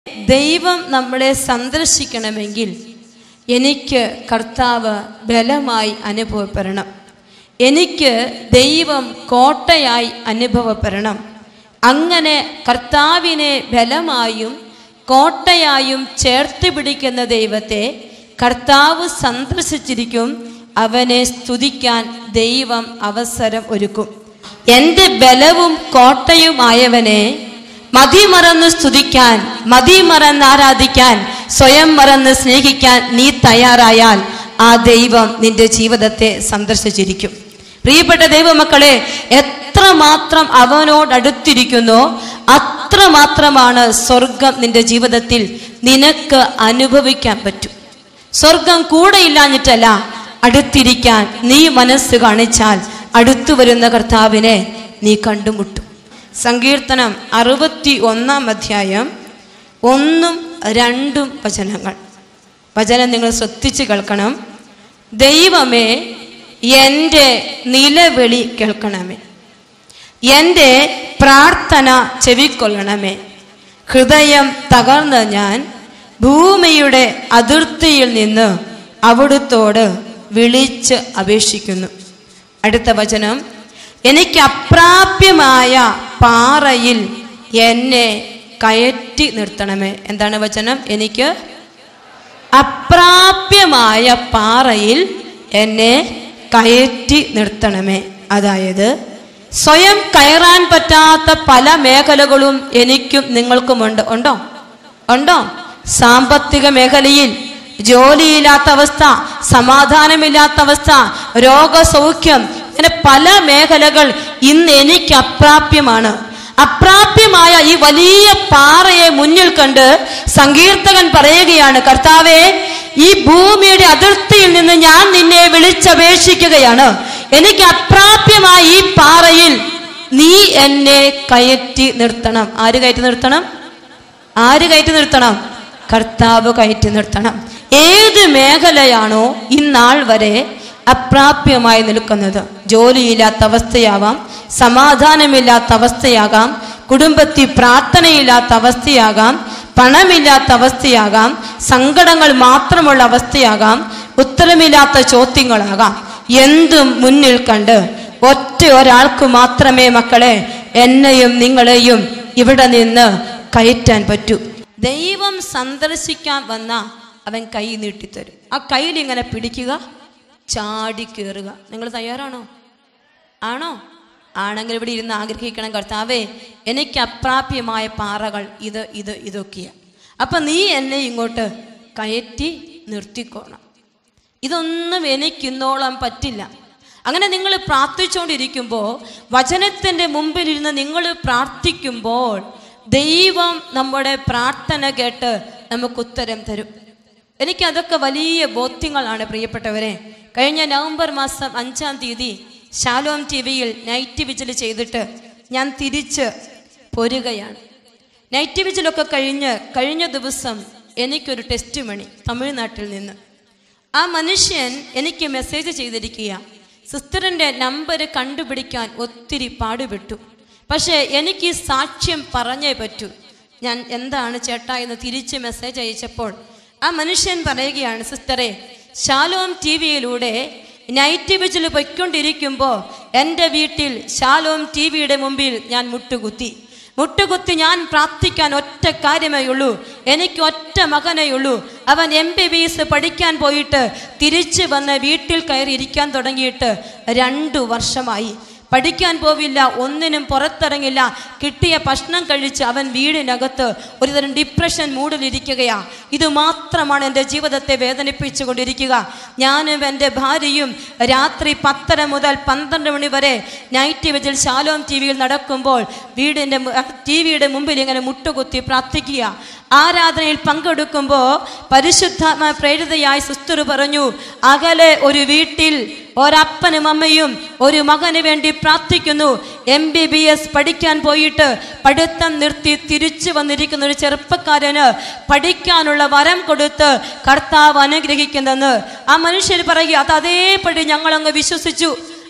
ദൈവം നമ്മളെ സന്ദർശിക്കണമെങ്കിൽ എനിക്ക് കർത്താവ് ബലമായി അനുഭവപ്പെടണം എനിക്ക് ദൈവം കോട്ടയായി അനുഭവപ്പെടണം അങ്ങനെ കർത്താവിനെ ബലമായും കോട്ടയായും ചേർത്ത് പിടിക്കുന്ന ദൈവത്തെ കർത്താവ് സന്ദർശിച്ചിരിക്കും അവനെ സ്തുതിക്കാൻ ദൈവം അവസരം ഒരുക്കും എൻ്റെ ബലവും കോട്ടയുമായവനെ മതിമറന്ന് സ്തുതിക്കാൻ മതിമറന്ന് ആരാധിക്കാൻ സ്വയം മറന്ന് സ്നേഹിക്കാൻ നീ തയ്യാറായാൽ ആ ദൈവം നിന്റെ ജീവിതത്തെ സന്ദർശിച്ചിരിക്കും പ്രിയപ്പെട്ട ദൈവമക്കളെ എത്രമാത്രം അവനോട് അടുത്തിരിക്കുന്നോ അത്രമാത്രമാണ് സ്വർഗം നിന്റെ ജീവിതത്തിൽ നിനക്ക് അനുഭവിക്കാൻ പറ്റും സ്വർഗം കൂടെ ഇല്ലാഞ്ഞിട്ടല്ല അടുത്തിരിക്കാൻ നീ മനസ്സ് കാണിച്ചാൽ അടുത്തു വരുന്ന കർത്താവിനെ നീ കണ്ടുമുട്ടും സങ്കീർത്തനം അറുപത്തി ഒന്നാം അധ്യായം ഒന്നും രണ്ടും വചനങ്ങൾ വചനം നിങ്ങൾ ശ്രദ്ധിച്ച് കേൾക്കണം ദൈവമേ എൻ്റെ നിലവിളി കേൾക്കണമേ എൻ്റെ പ്രാർത്ഥന ചെവിക്കൊള്ളണമേ ഹൃദയം തകർന്ന ഞാൻ ഭൂമിയുടെ അതിർത്തിയിൽ നിന്ന് അവിടുത്തോട് വിളിച്ച് അപേക്ഷിക്കുന്നു അടുത്ത വചനം എനിക്ക് അപ്രാപ്യമായ പാറയിൽ എന്നെ കയറ്റി നിർത്തണമേ എന്താണ് വചനം എനിക്ക് അപ്രാപ്യമായ പാറയിൽ എന്നെ കയറ്റി നിർത്തണമേ അതായത് സ്വയം കയറാൻ പറ്റാത്ത പല മേഖലകളും എനിക്കും നിങ്ങൾക്കുമുണ്ട് ഉണ്ടോ ഉണ്ടോ സാമ്പത്തിക മേഖലയിൽ ജോലിയില്ലാത്ത അവസ്ഥ സമാധാനമില്ലാത്ത അവസ്ഥ രോഗസൗഖ്യം ഇങ്ങനെ പല മേഖലകൾ ഇന്ന് എനിക്ക് അപ്രാപ്യമാണ് അപ്രാപ്യമായ ഈ വലിയ പാറയെ മുന്നിൽ കണ്ട് സങ്കീർത്തകൻ പറയുകയാണ് കർത്താവെ ഈ ഭൂമിയുടെ അതിർത്തിയിൽ നിന്ന് ഞാൻ നിന്നെ വിളിച്ചപേക്ഷിക്കുകയാണ് എനിക്ക് അപ്രാപ്യമായ ഈ പാറയിൽ നീ എന്നെ കയറ്റി നിർത്തണം ആര് കയറ്റി നിർത്തണം ആര് കയറ്റി നിർത്തണം കർത്താവ് കയറ്റി നിർത്തണം ഏത് മേഖലയാണോ ഇന്നാൾ വരെ അപ്രാപ്യമായി നിൽക്കുന്നത് ജോലിയില്ലാത്ത അവസ്ഥയാവാം സമാധാനമില്ലാത്ത അവസ്ഥയാകാം കുടുംബത്തിൽ പ്രാർത്ഥനയില്ലാത്ത അവസ്ഥയാകാം പണമില്ലാത്ത അവസ്ഥയാകാം സങ്കടങ്ങൾ മാത്രമുള്ള അവസ്ഥയാകാം ഉത്തരമില്ലാത്ത ചോദ്യങ്ങളാകാം എന്തും മുന്നിൽ കണ്ട് ഒറ്റ ഒരാൾക്ക് മാത്രമേ മക്കളെ എന്നെയും നിങ്ങളെയും ഇവിടെ നിന്ന് കയറ്റാൻ പറ്റൂ ദൈവം സന്ദർശിക്കാൻ വന്ന അവൻ കൈ നീട്ടിത്തരും ആ കയ്യിൽ ഇങ്ങനെ പിടിക്കുക ചാടി കയറുക നിങ്ങൾ തയ്യാറാണോ ആണോ ആണെങ്കിൽ ഇവിടെ ഇരുന്ന് ആഗ്രഹിക്കണം കർത്താവേ എനിക്ക് അപ്രാപ്യമായ പാറകൾ ഇത് ഇത് ഇതൊക്കെയാണ് അപ്പൊ നീ എന്നെ ഇങ്ങോട്ട് കയറ്റി നിർത്തിക്കോണം ഇതൊന്നും എനിക്കിന്നോളം പറ്റില്ല അങ്ങനെ നിങ്ങൾ പ്രാർത്ഥിച്ചുകൊണ്ടിരിക്കുമ്പോൾ വചനത്തിൻ്റെ മുമ്പിലിരുന്ന് നിങ്ങൾ പ്രാർത്ഥിക്കുമ്പോൾ ദൈവം നമ്മുടെ പ്രാർത്ഥന കേട്ട് നമുക്ക് ഉത്തരം തരും എനിക്കതൊക്കെ വലിയ ബോധ്യങ്ങളാണ് പ്രിയപ്പെട്ടവരെ കഴിഞ്ഞ നവംബർ മാസം അഞ്ചാം തീയതി ഷാലോം ടി വിയിൽ നൈറ്റ് വിജിൽ ചെയ്തിട്ട് ഞാൻ തിരിച്ച് പോരുകയാണ് നൈറ്റ് വിജിലൊക്കെ കഴിഞ്ഞ് കഴിഞ്ഞ ദിവസം എനിക്കൊരു ടെസ്റ്റ് മണി തമിഴ്നാട്ടിൽ നിന്ന് ആ മനുഷ്യൻ എനിക്ക് മെസ്സേജ് ചെയ്തിരിക്കുക സിസ്റ്ററിൻ്റെ നമ്പർ കണ്ടുപിടിക്കാൻ ഒത്തിരി പാടുപെട്ടു പക്ഷേ എനിക്ക് ഈ സാക്ഷ്യം പറഞ്ഞേ പറ്റൂ ഞാൻ എന്താണ് ചേട്ടാ എന്ന് തിരിച്ച് മെസ്സേജ് അയച്ചപ്പോൾ ആ മനുഷ്യൻ പറയുകയാണ് സിസ്റ്ററെ ഷാലോം ടി വിയിലൂടെ നൈറ്റ് വിജിൽ പൊയ്ക്കൊണ്ടിരിക്കുമ്പോൾ എൻ്റെ വീട്ടിൽ ഷാലോം ടി വിയുടെ മുമ്പിൽ ഞാൻ മുട്ടുകുത്തി മുട്ടുകുത്തി ഞാൻ പ്രാർത്ഥിക്കാൻ ഒറ്റ കാര്യമേ ഉള്ളൂ എനിക്ക് ഒറ്റ മകനേ ഉള്ളൂ അവൻ എം ബി ബി എസ് പഠിക്കാൻ പോയിട്ട് തിരിച്ചു വന്ന് വീട്ടിൽ കയറി ഇരിക്കാൻ തുടങ്ങിയിട്ട് രണ്ടു വർഷമായി പഠിക്കാൻ പോവില്ല ഒന്നിനും പുറത്തിറങ്ങില്ല കിട്ടിയ ഭക്ഷണം കഴിച്ച് അവൻ വീടിനകത്ത് ഒരുതരം ഡിപ്രഷൻ മൂഡിലിരിക്കുകയാ ഇത് മാത്രമാണ് എൻ്റെ ജീവിതത്തെ വേദനിപ്പിച്ചു കൊണ്ടിരിക്കുക ഞാനും എൻ്റെ ഭാര്യയും രാത്രി പത്തര മുതൽ പന്ത്രണ്ട് മണി വരെ നൈറ്റ് വിജിൽ ശാലോം ടി വിയിൽ നടക്കുമ്പോൾ വീടിൻ്റെ ടി വിയുടെ മുമ്പിൽ ഇങ്ങനെ മുട്ടുകുത്തി പ്രാർത്ഥിക്കുക ആരാധനയിൽ പങ്കെടുക്കുമ്പോൾ പരിശുദ്ധാത്മ പ്രേരിതയായി സിസ്റ്റർ പറഞ്ഞു അകലെ ഒരു വീട്ടിൽ ഒരപ്പനും അമ്മയും ഒരു മകന് വേണ്ടി പ്രാർത്ഥിക്കുന്നു എം ബി ബി എസ് പഠിക്കാൻ പോയിട്ട് പഠിത്തം നിർത്തി തിരിച്ചു വന്നിരിക്കുന്ന ഒരു ചെറുപ്പക്കാരന് പഠിക്കാനുള്ള വരം കൊടുത്ത് കർത്താവ് അനുഗ്രഹിക്കുന്നെന്ന് ആ മനുഷ്യർ പറയുക അത് അതേപടി ഞങ്ങളങ്ങ് വിശ്വസിച്ചു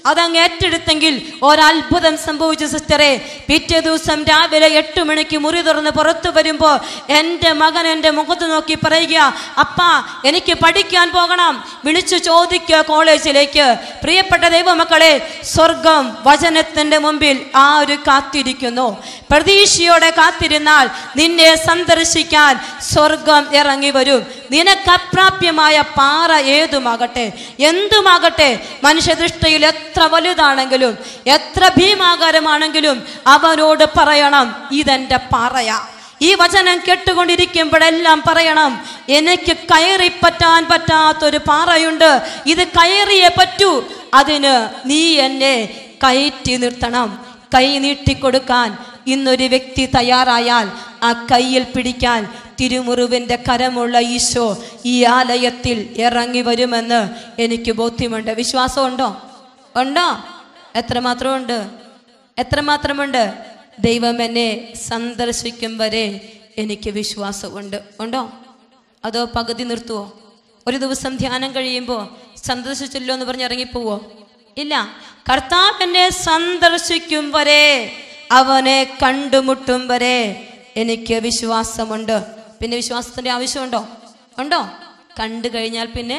അതങ്ങ് ഏറ്റെടുത്തെങ്കിൽ ഒരത്ഭുതം സംഭവിച്ചു സിസ്റ്ററെ പിറ്റേ ദിവസം രാവിലെ എട്ട് മണിക്ക് മുറി തുറന്ന് പുറത്തു വരുമ്പോൾ എൻ്റെ മകൻ എൻ്റെ മുഖത്ത് നോക്കി പറയുക അപ്പാ എനിക്ക് പഠിക്കാൻ പോകണം വിളിച്ചു ചോദിക്കുക കോളേജിലേക്ക് പ്രിയപ്പെട്ട ദൈവമക്കളെ സ്വർഗം വചനത്തിൻ്റെ മുമ്പിൽ ആര് കാത്തിരിക്കുന്നു പ്രതീക്ഷയോടെ കാത്തിരുന്നാൽ നിന്നെ സന്ദർശിക്കാൻ സ്വർഗം ഇറങ്ങി വരും നിനക്ക് അപ്രാപ്യമായ പാറ ഏതുമാകട്ടെ എന്തുമാകട്ടെ മനുഷ്യദൃഷ്ടിയിൽ എത്ര വലുതാണെങ്കിലും എത്ര ഭീമാകാരമാണെങ്കിലും അവനോട് പറയണം ഇതെന്റെ പാറയാ ഈ വചനം കേട്ടുകൊണ്ടിരിക്കുമ്പോഴെല്ലാം പറയണം എനിക്ക് കയറി പറ്റാൻ പറ്റാത്തൊരു പാറയുണ്ട് ഇത് കയറിയേ പറ്റൂ അതിന് നീ എന്നെ കയറ്റി നിർത്തണം കൈ നീട്ടിക്കൊടുക്കാൻ ഇന്നൊരു വ്യക്തി തയ്യാറായാൽ ആ കയ്യിൽ പിടിക്കാൻ തിരുമുറിവിൻ്റെ കരമുള്ള ഈശോ ഈ ആലയത്തിൽ ഇറങ്ങി വരുമെന്ന് എനിക്ക് ബോധ്യമുണ്ട് വിശ്വാസമുണ്ടോ ഉണ്ടോ എത്രമാത്രമുണ്ട് എത്രമാത്രമുണ്ട് ദൈവം എന്നെ സന്ദർശിക്കും വരെ എനിക്ക് വിശ്വാസമുണ്ട് ഉണ്ടോ അതോ പകുതി നിർത്തുവോ ഒരു ദിവസം ധ്യാനം കഴിയുമ്പോൾ സന്ദർശിച്ചല്ലോ എന്ന് പറഞ്ഞ് ഇറങ്ങിപ്പോവോ ഇല്ല കർത്താവ് എന്നെ സന്ദർശിക്കും വരെ അവനെ കണ്ടുമുട്ടും വരെ എനിക്ക് വിശ്വാസമുണ്ട് പിന്നെ വിശ്വാസത്തിന്റെ ആവശ്യമുണ്ടോ ഉണ്ടോ കണ്ടു കഴിഞ്ഞാൽ പിന്നെ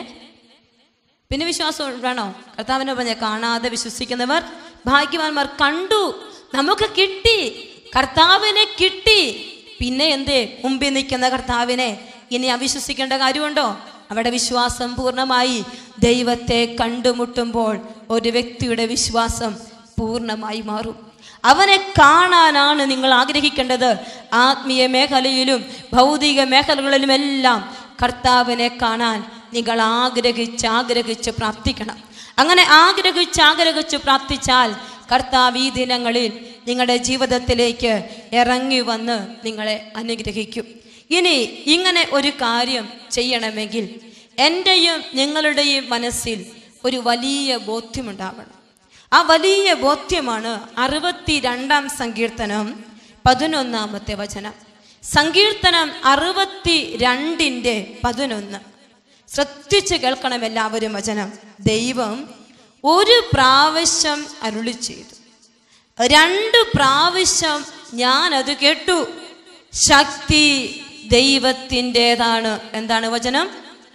പിന്നെ വിശ്വാസം വേണോ കർത്താവിനെ പറഞ്ഞ കാണാതെ വിശ്വസിക്കുന്നവർ ഭാഗ്യവാന്മാർ കണ്ടു നമുക്ക് കിട്ടി കർത്താവിനെ കിട്ടി പിന്നെ എന്തേ മുമ്പിൽ നിൽക്കുന്ന കർത്താവിനെ ഇനി അവിശ്വസിക്കേണ്ട കാര്യമുണ്ടോ അവിടെ വിശ്വാസം പൂർണ്ണമായി ദൈവത്തെ കണ്ടുമുട്ടുമ്പോൾ ഒരു വ്യക്തിയുടെ വിശ്വാസം പൂർണ്ണമായി മാറും അവനെ കാണാനാണ് നിങ്ങൾ ആഗ്രഹിക്കേണ്ടത് ആത്മീയ മേഖലയിലും ഭൗതിക മേഖലകളിലുമെല്ലാം കർത്താവിനെ കാണാൻ നിങ്ങൾ ആഗ്രഹിച്ച് ആഗ്രഹിച്ച് പ്രാർത്ഥിക്കണം അങ്ങനെ ആഗ്രഹിച്ച് ആഗ്രഹിച്ച് പ്രാർത്ഥിച്ചാൽ കർത്താവ് ഈ ദിനങ്ങളിൽ നിങ്ങളുടെ ജീവിതത്തിലേക്ക് ഇറങ്ങി വന്ന് നിങ്ങളെ അനുഗ്രഹിക്കും ഇനി ഇങ്ങനെ ഒരു കാര്യം ചെയ്യണമെങ്കിൽ എൻ്റെയും നിങ്ങളുടെയും മനസ്സിൽ ഒരു വലിയ ബോധ്യമുണ്ടാവണം ആ വലിയ ബോധ്യമാണ് അറുപത്തി രണ്ടാം സങ്കീർത്തനം പതിനൊന്നാമത്തെ വചനം സങ്കീർത്തനം അറുപത്തി രണ്ടിൻ്റെ പതിനൊന്ന് ശ്രദ്ധിച്ച് കേൾക്കണം എല്ലാവരും വചനം ദൈവം ഒരു പ്രാവശ്യം അരുളി ചെയ്തു രണ്ട് പ്രാവശ്യം ഞാനത് കേട്ടു ശക്തി ദൈവത്തിൻ്റെതാണ് എന്താണ് വചനം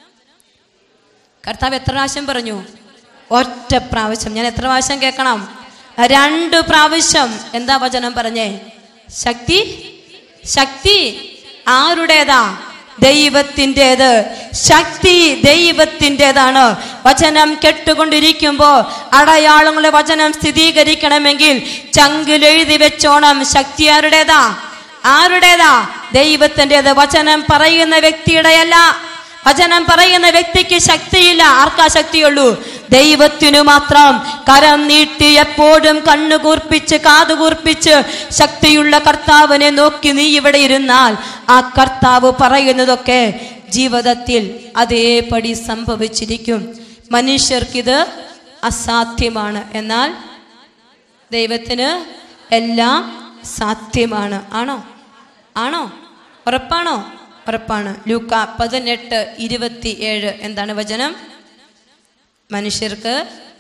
കർത്താവ് എത്ര പ്രാവശ്യം പറഞ്ഞു ഒറ്റ പ്രാവശ്യം ഞാൻ എത്ര പ്രാവശ്യം കേൾക്കണം രണ്ട് പ്രാവശ്യം എന്താ വചനം പറഞ്ഞേ ശക്തി ശക്തി ആരുടേതാ ദൈവത്തിൻ്റെത് ശക്തി ദൈവത്തിൻ്റെതാണ് വചനം കെട്ടുകൊണ്ടിരിക്കുമ്പോൾ അടയാളങ്ങളെ വചനം സ്ഥിരീകരിക്കണമെങ്കിൽ ചങ്കിൽ എഴുതി വെച്ചോണം ശക്തി ആരുടേതാ ആരുടേതാ ദൈവത്തിൻ്റെത് വചനം പറയുന്ന വ്യക്തിയുടെയല്ല വചനം പറയുന്ന വ്യക്തിക്ക് ശക്തിയില്ല ആർക്കാ ശക്തിയുള്ളൂ ദൈവത്തിനു മാത്രം കരം നീട്ടി എപ്പോഴും കണ്ണു കൂർപ്പിച്ച് കാതു കൂർപ്പിച്ച് ശക്തിയുള്ള കർത്താവിനെ നോക്കി നീ ഇവിടെ ഇരുന്നാൽ ആ കർത്താവ് പറയുന്നതൊക്കെ ജീവിതത്തിൽ അതേപടി സംഭവിച്ചിരിക്കും മനുഷ്യർക്കിത് അസാധ്യമാണ് എന്നാൽ ദൈവത്തിന് എല്ലാം സാധ്യമാണ് ആണോ ആണോ ഉറപ്പാണോ ഉറപ്പാണ് ലൂക്ക പതിനെട്ട് ഇരുപത്തി ഏഴ് എന്താണ് വചനം മനുഷ്യർക്ക്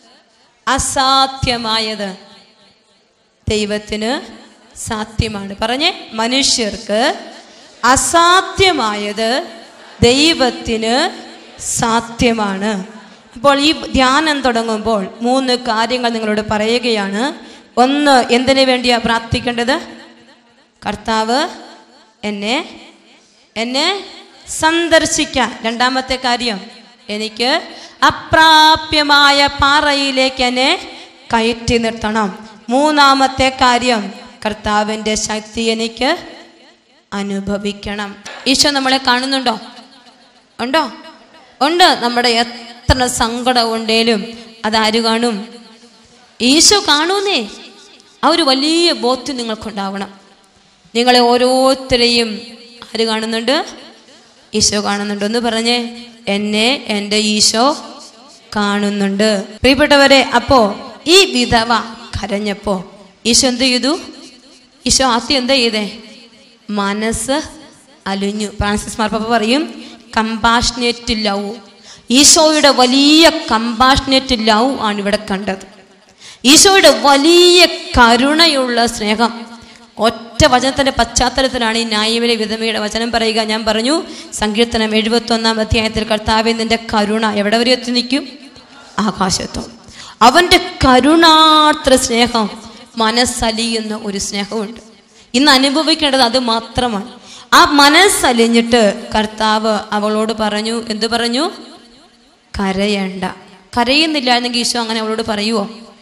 അസാധ്യമായത് ദൈവത്തിന് സാധ്യമാണ് പറഞ്ഞേ മനുഷ്യർക്ക് അസാധ്യമായത് ദൈവത്തിന് സാധ്യമാണ് അപ്പോൾ ഈ ധ്യാനം തുടങ്ങുമ്പോൾ മൂന്ന് കാര്യങ്ങൾ നിങ്ങളോട് പറയുകയാണ് ഒന്ന് എന്തിനു വേണ്ടിയാ പ്രാർത്ഥിക്കേണ്ടത് കർത്താവ് എന്നെ എന്നെ സന്ദർശിക്കാൻ രണ്ടാമത്തെ കാര്യം എനിക്ക് അപ്രാപ്യമായ പാറയിലേക്ക് എന്നെ കയറ്റി നിർത്തണം മൂന്നാമത്തെ കാര്യം കർത്താവിൻ്റെ ശക്തി എനിക്ക് അനുഭവിക്കണം ഈശോ നമ്മളെ കാണുന്നുണ്ടോ ഉണ്ടോ ഉണ്ട് നമ്മുടെ എത്ര സങ്കടം ഉണ്ടേലും അതാര് കാണും ഈശോ കാണൂന്നേ ആ ഒരു വലിയ ബോധ്യം നിങ്ങൾക്കുണ്ടാവണം നിങ്ങളെ ഓരോരുത്തരെയും ആര് കാണുന്നുണ്ട് ഈശോ കാണുന്നുണ്ട് എന്ന് പറഞ്ഞേ എന്നെ എൻ്റെ ഈശോ കാണുന്നുണ്ട് പ്രിയപ്പെട്ടവരെ അപ്പോ ഈ വിധവ കരഞ്ഞപ്പോ ഈശോ എന്ത് ചെയ്തു ഈശോ ആദ്യം എന്താ ചെയ്തേ മനസ്സ് അലിഞ്ഞു ഫ്രാൻസിസ് മാർപ്പാപ്പ പറയും കമ്പാഷനേറ്റ് ലവ് ഈശോയുടെ വലിയ കമ്പാഷനേറ്റ് ലവ് ആണ് ഇവിടെ കണ്ടത് ഈശോയുടെ വലിയ കരുണയുള്ള സ്നേഹം ഒറ്റ വചനത്തിന്റെ പശ്ചാത്തലത്തിലാണ് ഈ ന്യായവിലെ വിധമയുടെ വചനം പറയുക ഞാൻ പറഞ്ഞു സങ്കീർത്തനം എഴുപത്തി ഒന്നാം അധ്യായത്തിൽ കർത്താവെ നിന്റെ കരുണ എവിടെ വരെ എത്തി നിൽക്കും ആകാശത്തോ അവന്റെ കരുണാത്ര സ്നേഹം മനസ്സലിയുന്ന ഒരു സ്നേഹമുണ്ട് ഇന്ന് അനുഭവിക്കേണ്ടത് അത് മാത്രമാണ് ആ മനസ്സലിഞ്ഞിട്ട് കർത്താവ് അവളോട് പറഞ്ഞു എന്തു പറഞ്ഞു കരയണ്ട കരയുന്നില്ല എന്നെങ്കിൽ ഈശോ അങ്ങനെ അവളോട് പറയുവോ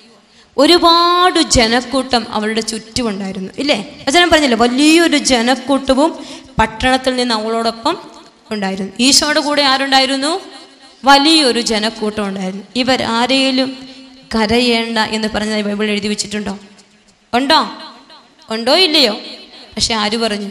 ഒരുപാട് ജനക്കൂട്ടം അവളുടെ ചുറ്റുമുണ്ടായിരുന്നു ഇല്ലേ വചനം പറഞ്ഞില്ലേ വലിയൊരു ജനക്കൂട്ടവും പട്ടണത്തിൽ നിന്ന് അവളോടൊപ്പം ഉണ്ടായിരുന്നു ഈശോയുടെ കൂടെ ആരുണ്ടായിരുന്നു വലിയൊരു ജനക്കൂട്ടം ഉണ്ടായിരുന്നു ഇവർ ആരെയും കരയേണ്ട എന്ന് പറഞ്ഞ ബൈബിൾ എഴുതി വെച്ചിട്ടുണ്ടോ ഉണ്ടോ ഉണ്ടോ ഇല്ലയോ പക്ഷെ ആര് പറഞ്ഞു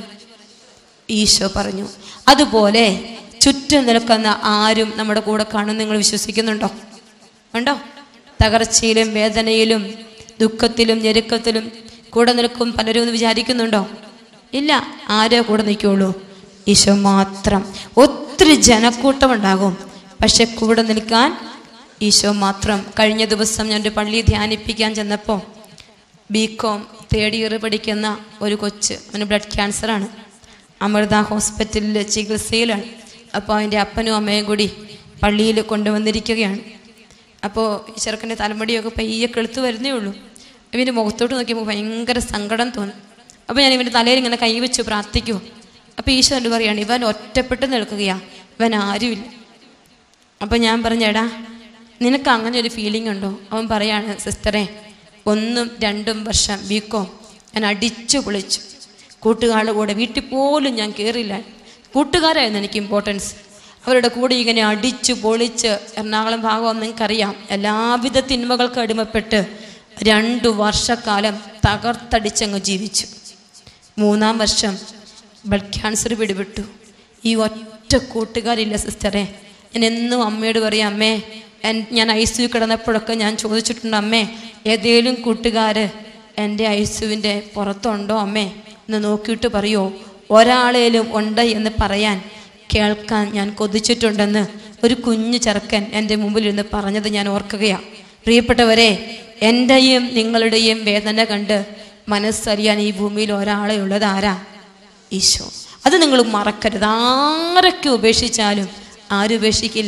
ഈശോ പറഞ്ഞു അതുപോലെ ചുറ്റും നിൽക്കുന്ന ആരും നമ്മുടെ കൂടെ കാണും നിങ്ങൾ വിശ്വസിക്കുന്നുണ്ടോ ഉണ്ടോ തകർച്ചയിലും വേദനയിലും ദുഃഖത്തിലും ഞെരുക്കത്തിലും കൂടെ നിൽക്കും പലരും എന്ന് വിചാരിക്കുന്നുണ്ടോ ഇല്ല ആരേ കൂടെ നിൽക്കുള്ളൂ ഈശോ മാത്രം ഒത്തിരി ജനക്കൂട്ടം ഉണ്ടാകും പക്ഷെ കൂടെ നിൽക്കാൻ ഈശോ മാത്രം കഴിഞ്ഞ ദിവസം ഞാൻ ഒരു പള്ളി ധ്യാനിപ്പിക്കാൻ ചെന്നപ്പോൾ ബി കോം തേർഡ് ഇയർ പഠിക്കുന്ന ഒരു കൊച്ച് അവന് ബ്ലഡ് ക്യാൻസറാണ് അമൃത ഹോസ്പിറ്റലിൽ ചികിത്സയിലാണ് അപ്പോൾ അതിൻ്റെ അപ്പനും അമ്മയും കൂടി പള്ളിയിൽ കൊണ്ടുവന്നിരിക്കുകയാണ് അപ്പോൾ ഈ ചെറുക്കൻ്റെ തലമുടിയൊക്കെ പയ്യെ കെളുത്ത് വരുന്നേ ഉള്ളൂ ഇവൻ്റെ മുഖത്തോട്ട് നോക്കിയപ്പോൾ ഭയങ്കര സങ്കടം തോന്നി അപ്പോൾ ഞാൻ ഇവൻ്റെ തലയിൽ ഇങ്ങനെ കൈവച്ച് പ്രാർത്ഥിക്കുമോ അപ്പോൾ ഈശോ എന്നോട് പറയാണ് ഇവൻ ഒറ്റപ്പെട്ട് നിൽക്കുകയാ ഇവൻ ആരുമില്ല അപ്പോൾ ഞാൻ പറഞ്ഞേടാ നിനക്ക് അങ്ങനെ ഒരു ഫീലിംഗ് ഉണ്ടോ അവൻ പറയാണ് സിസ്റ്ററെ ഒന്നും രണ്ടും വർഷം ബിക്കോം ഞാൻ അടിച്ചു പൊളിച്ചു കൂട്ടുകാരുടെ കൂടെ വീട്ടിൽ പോലും ഞാൻ കയറില്ല കൂട്ടുകാരായിരുന്നു എനിക്ക് ഇമ്പോർട്ടൻസ് അവരുടെ കൂടെ ഇങ്ങനെ അടിച്ചു പൊളിച്ച് എറണാകുളം ഭാഗം നിങ്ങൾക്കറിയാം എല്ലാവിധ തിന്മകൾക്ക് അടിമപ്പെട്ട് രണ്ടു വർഷക്കാലം തകർത്തടിച്ചങ്ങ് ജീവിച്ചു മൂന്നാം വർഷം ബ്ലഡ് ക്യാൻസർ പിടിപെട്ടു ഈ ഒറ്റ കൂട്ടുകാരില്ല സിസ്റ്ററെ ഞാൻ എന്നും അമ്മയോട് പറയും അമ്മേ എൻ- ഞാൻ ഐ സി കിടന്നപ്പോഴൊക്കെ ഞാൻ ചോദിച്ചിട്ടുണ്ട് അമ്മേ ഏതേലും കൂട്ടുകാർ എൻ്റെ ഐ സിയുവിൻ്റെ പുറത്തുണ്ടോ അമ്മേ എന്ന് നോക്കിയിട്ട് പറയുമോ ഒരാളേലും ഉണ്ട് എന്ന് പറയാൻ കേൾക്കാൻ ഞാൻ കൊതിച്ചിട്ടുണ്ടെന്ന് ഒരു കുഞ്ഞു ചെറുക്കൻ എൻ്റെ മുമ്പിൽ ഇരുന്ന് പറഞ്ഞത് ഞാൻ ഓർക്കുകയാണ് പ്രിയപ്പെട്ടവരെ എൻ്റെയും നിങ്ങളുടെയും വേദന കണ്ട് മനസ്സറിയാൻ ഈ ഭൂമിയിൽ ഒരാളെ ഉള്ളത് ആരാ ഈശോ അത് നിങ്ങൾ മറക്കരുത് ആരൊക്കെ ഉപേക്ഷിച്ചാലും ആരും ഉപേക്ഷിക്കില്ല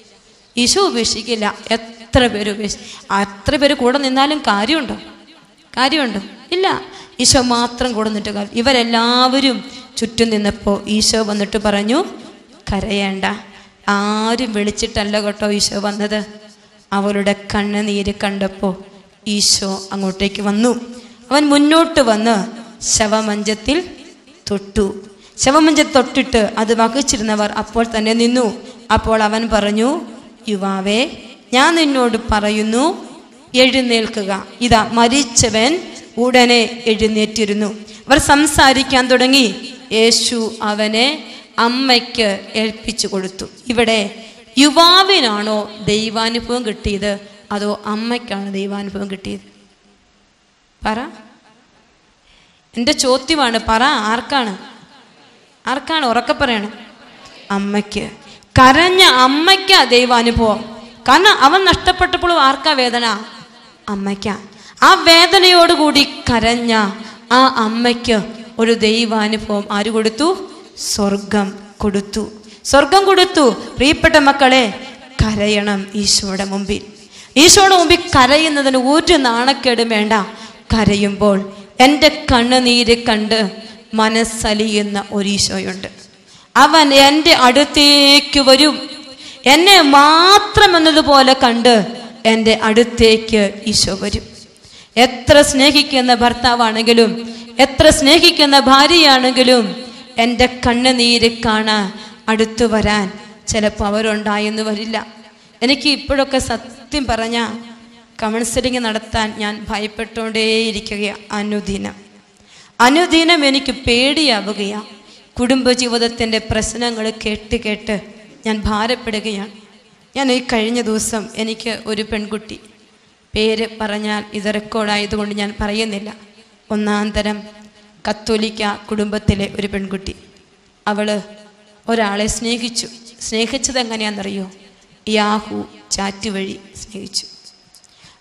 ഈശോ ഉപേക്ഷിക്കില്ല എത്ര പേര് ഉപേക്ഷി അത്ര പേര് കൂടെ നിന്നാലും കാര്യമുണ്ടോ കാര്യമുണ്ടോ ഇല്ല ഈശോ മാത്രം കൂടെ നിന്നിട്ട് കാര്യം ഇവരെല്ലാവരും ചുറ്റും നിന്നപ്പോൾ ഈശോ വന്നിട്ട് പറഞ്ഞു കരയേണ്ട ആരും വിളിച്ചിട്ടല്ല കേട്ടോ ഈശോ വന്നത് അവളുടെ കണ്ണുനീര് കണ്ടപ്പോൾ ഈശോ അങ്ങോട്ടേക്ക് വന്നു അവൻ മുന്നോട്ട് വന്ന് ശവമഞ്ചത്തിൽ തൊട്ടു ശവമഞ്ചത്തിൽ തൊട്ടിട്ട് അത് വഹിച്ചിരുന്നവർ അപ്പോൾ തന്നെ നിന്നു അപ്പോൾ അവൻ പറഞ്ഞു യുവാവേ ഞാൻ നിന്നോട് പറയുന്നു എഴുന്നേൽക്കുക ഇതാ മരിച്ചവൻ ഉടനെ എഴുന്നേറ്റിരുന്നു അവർ സംസാരിക്കാൻ തുടങ്ങി യേശു അവനെ അമ്മയ്ക്ക് ഏൽപ്പിച്ചു കൊടുത്തു ഇവിടെ യുവാവിനാണോ ദൈവാനുഭവം കിട്ടിയത് അതോ അമ്മയ്ക്കാണോ ദൈവാനുഭവം കിട്ടിയത് പറ എൻ്റെ ചോദ്യമാണ് പറ ആർക്കാണ് ആർക്കാണ് ഉറക്കെ പറയണം അമ്മയ്ക്ക് കരഞ്ഞ അമ്മയ്ക്കാ ദൈവാനുഭവം കാരണം അവൻ നഷ്ടപ്പെട്ടപ്പോഴും ആർക്കാ വേദന അമ്മയ്ക്കാ ആ വേദനയോടുകൂടി കരഞ്ഞ ആ അമ്മയ്ക്ക് ഒരു ദൈവാനുഭവം ആര് കൊടുത്തു സ്വർഗം കൊടുത്തു സ്വർഗം കൊടുത്തു പ്രിയപ്പെട്ട മക്കളെ കരയണം ഈശോയുടെ മുമ്പിൽ ഈശോയുടെ മുമ്പിൽ കരയുന്നതിന് ഒരു നാണക്കേടും വേണ്ട കരയുമ്പോൾ എൻ്റെ കണ്ണുനീര് കണ്ട് മനസ്സലിയുന്ന ഒരു ഈശോയുണ്ട് അവൻ എൻ്റെ അടുത്തേക്ക് വരും എന്നെ മാത്രം എന്നതുപോലെ കണ്ട് എൻ്റെ അടുത്തേക്ക് ഈശോ വരും എത്ര സ്നേഹിക്കുന്ന ഭർത്താവാണെങ്കിലും എത്ര സ്നേഹിക്കുന്ന ഭാര്യയാണെങ്കിലും എൻ്റെ കണ്ണുനീര് കാണാൻ അടുത്തു വരാൻ ചിലപ്പോൾ അവരുണ്ടായെന്ന് വരില്ല എനിക്ക് ഇപ്പോഴൊക്കെ സത്യം പറഞ്ഞ കൗൺസിലിംഗ് നടത്താൻ ഞാൻ ഭയപ്പെട്ടുകൊണ്ടേയിരിക്കുകയാണ് അനുദിനം അനുദിനം എനിക്ക് പേടിയാവുകയാണ് കുടുംബജീവിതത്തിൻ്റെ പ്രശ്നങ്ങൾ കേട്ട് കേട്ട് ഞാൻ ഭാരപ്പെടുകയാണ് ഞാൻ ഈ കഴിഞ്ഞ ദിവസം എനിക്ക് ഒരു പെൺകുട്ടി പേര് പറഞ്ഞാൽ ഇത് റെക്കോർഡായതുകൊണ്ട് ഞാൻ പറയുന്നില്ല ഒന്നാം തരം കത്തോലിക്ക കുടുംബത്തിലെ ഒരു പെൺകുട്ടി അവൾ ഒരാളെ സ്നേഹിച്ചു സ്നേഹിച്ചത് എങ്ങനെയാണെന്നറിയോ യാഹു ചാറ്റ് വഴി സ്നേഹിച്ചു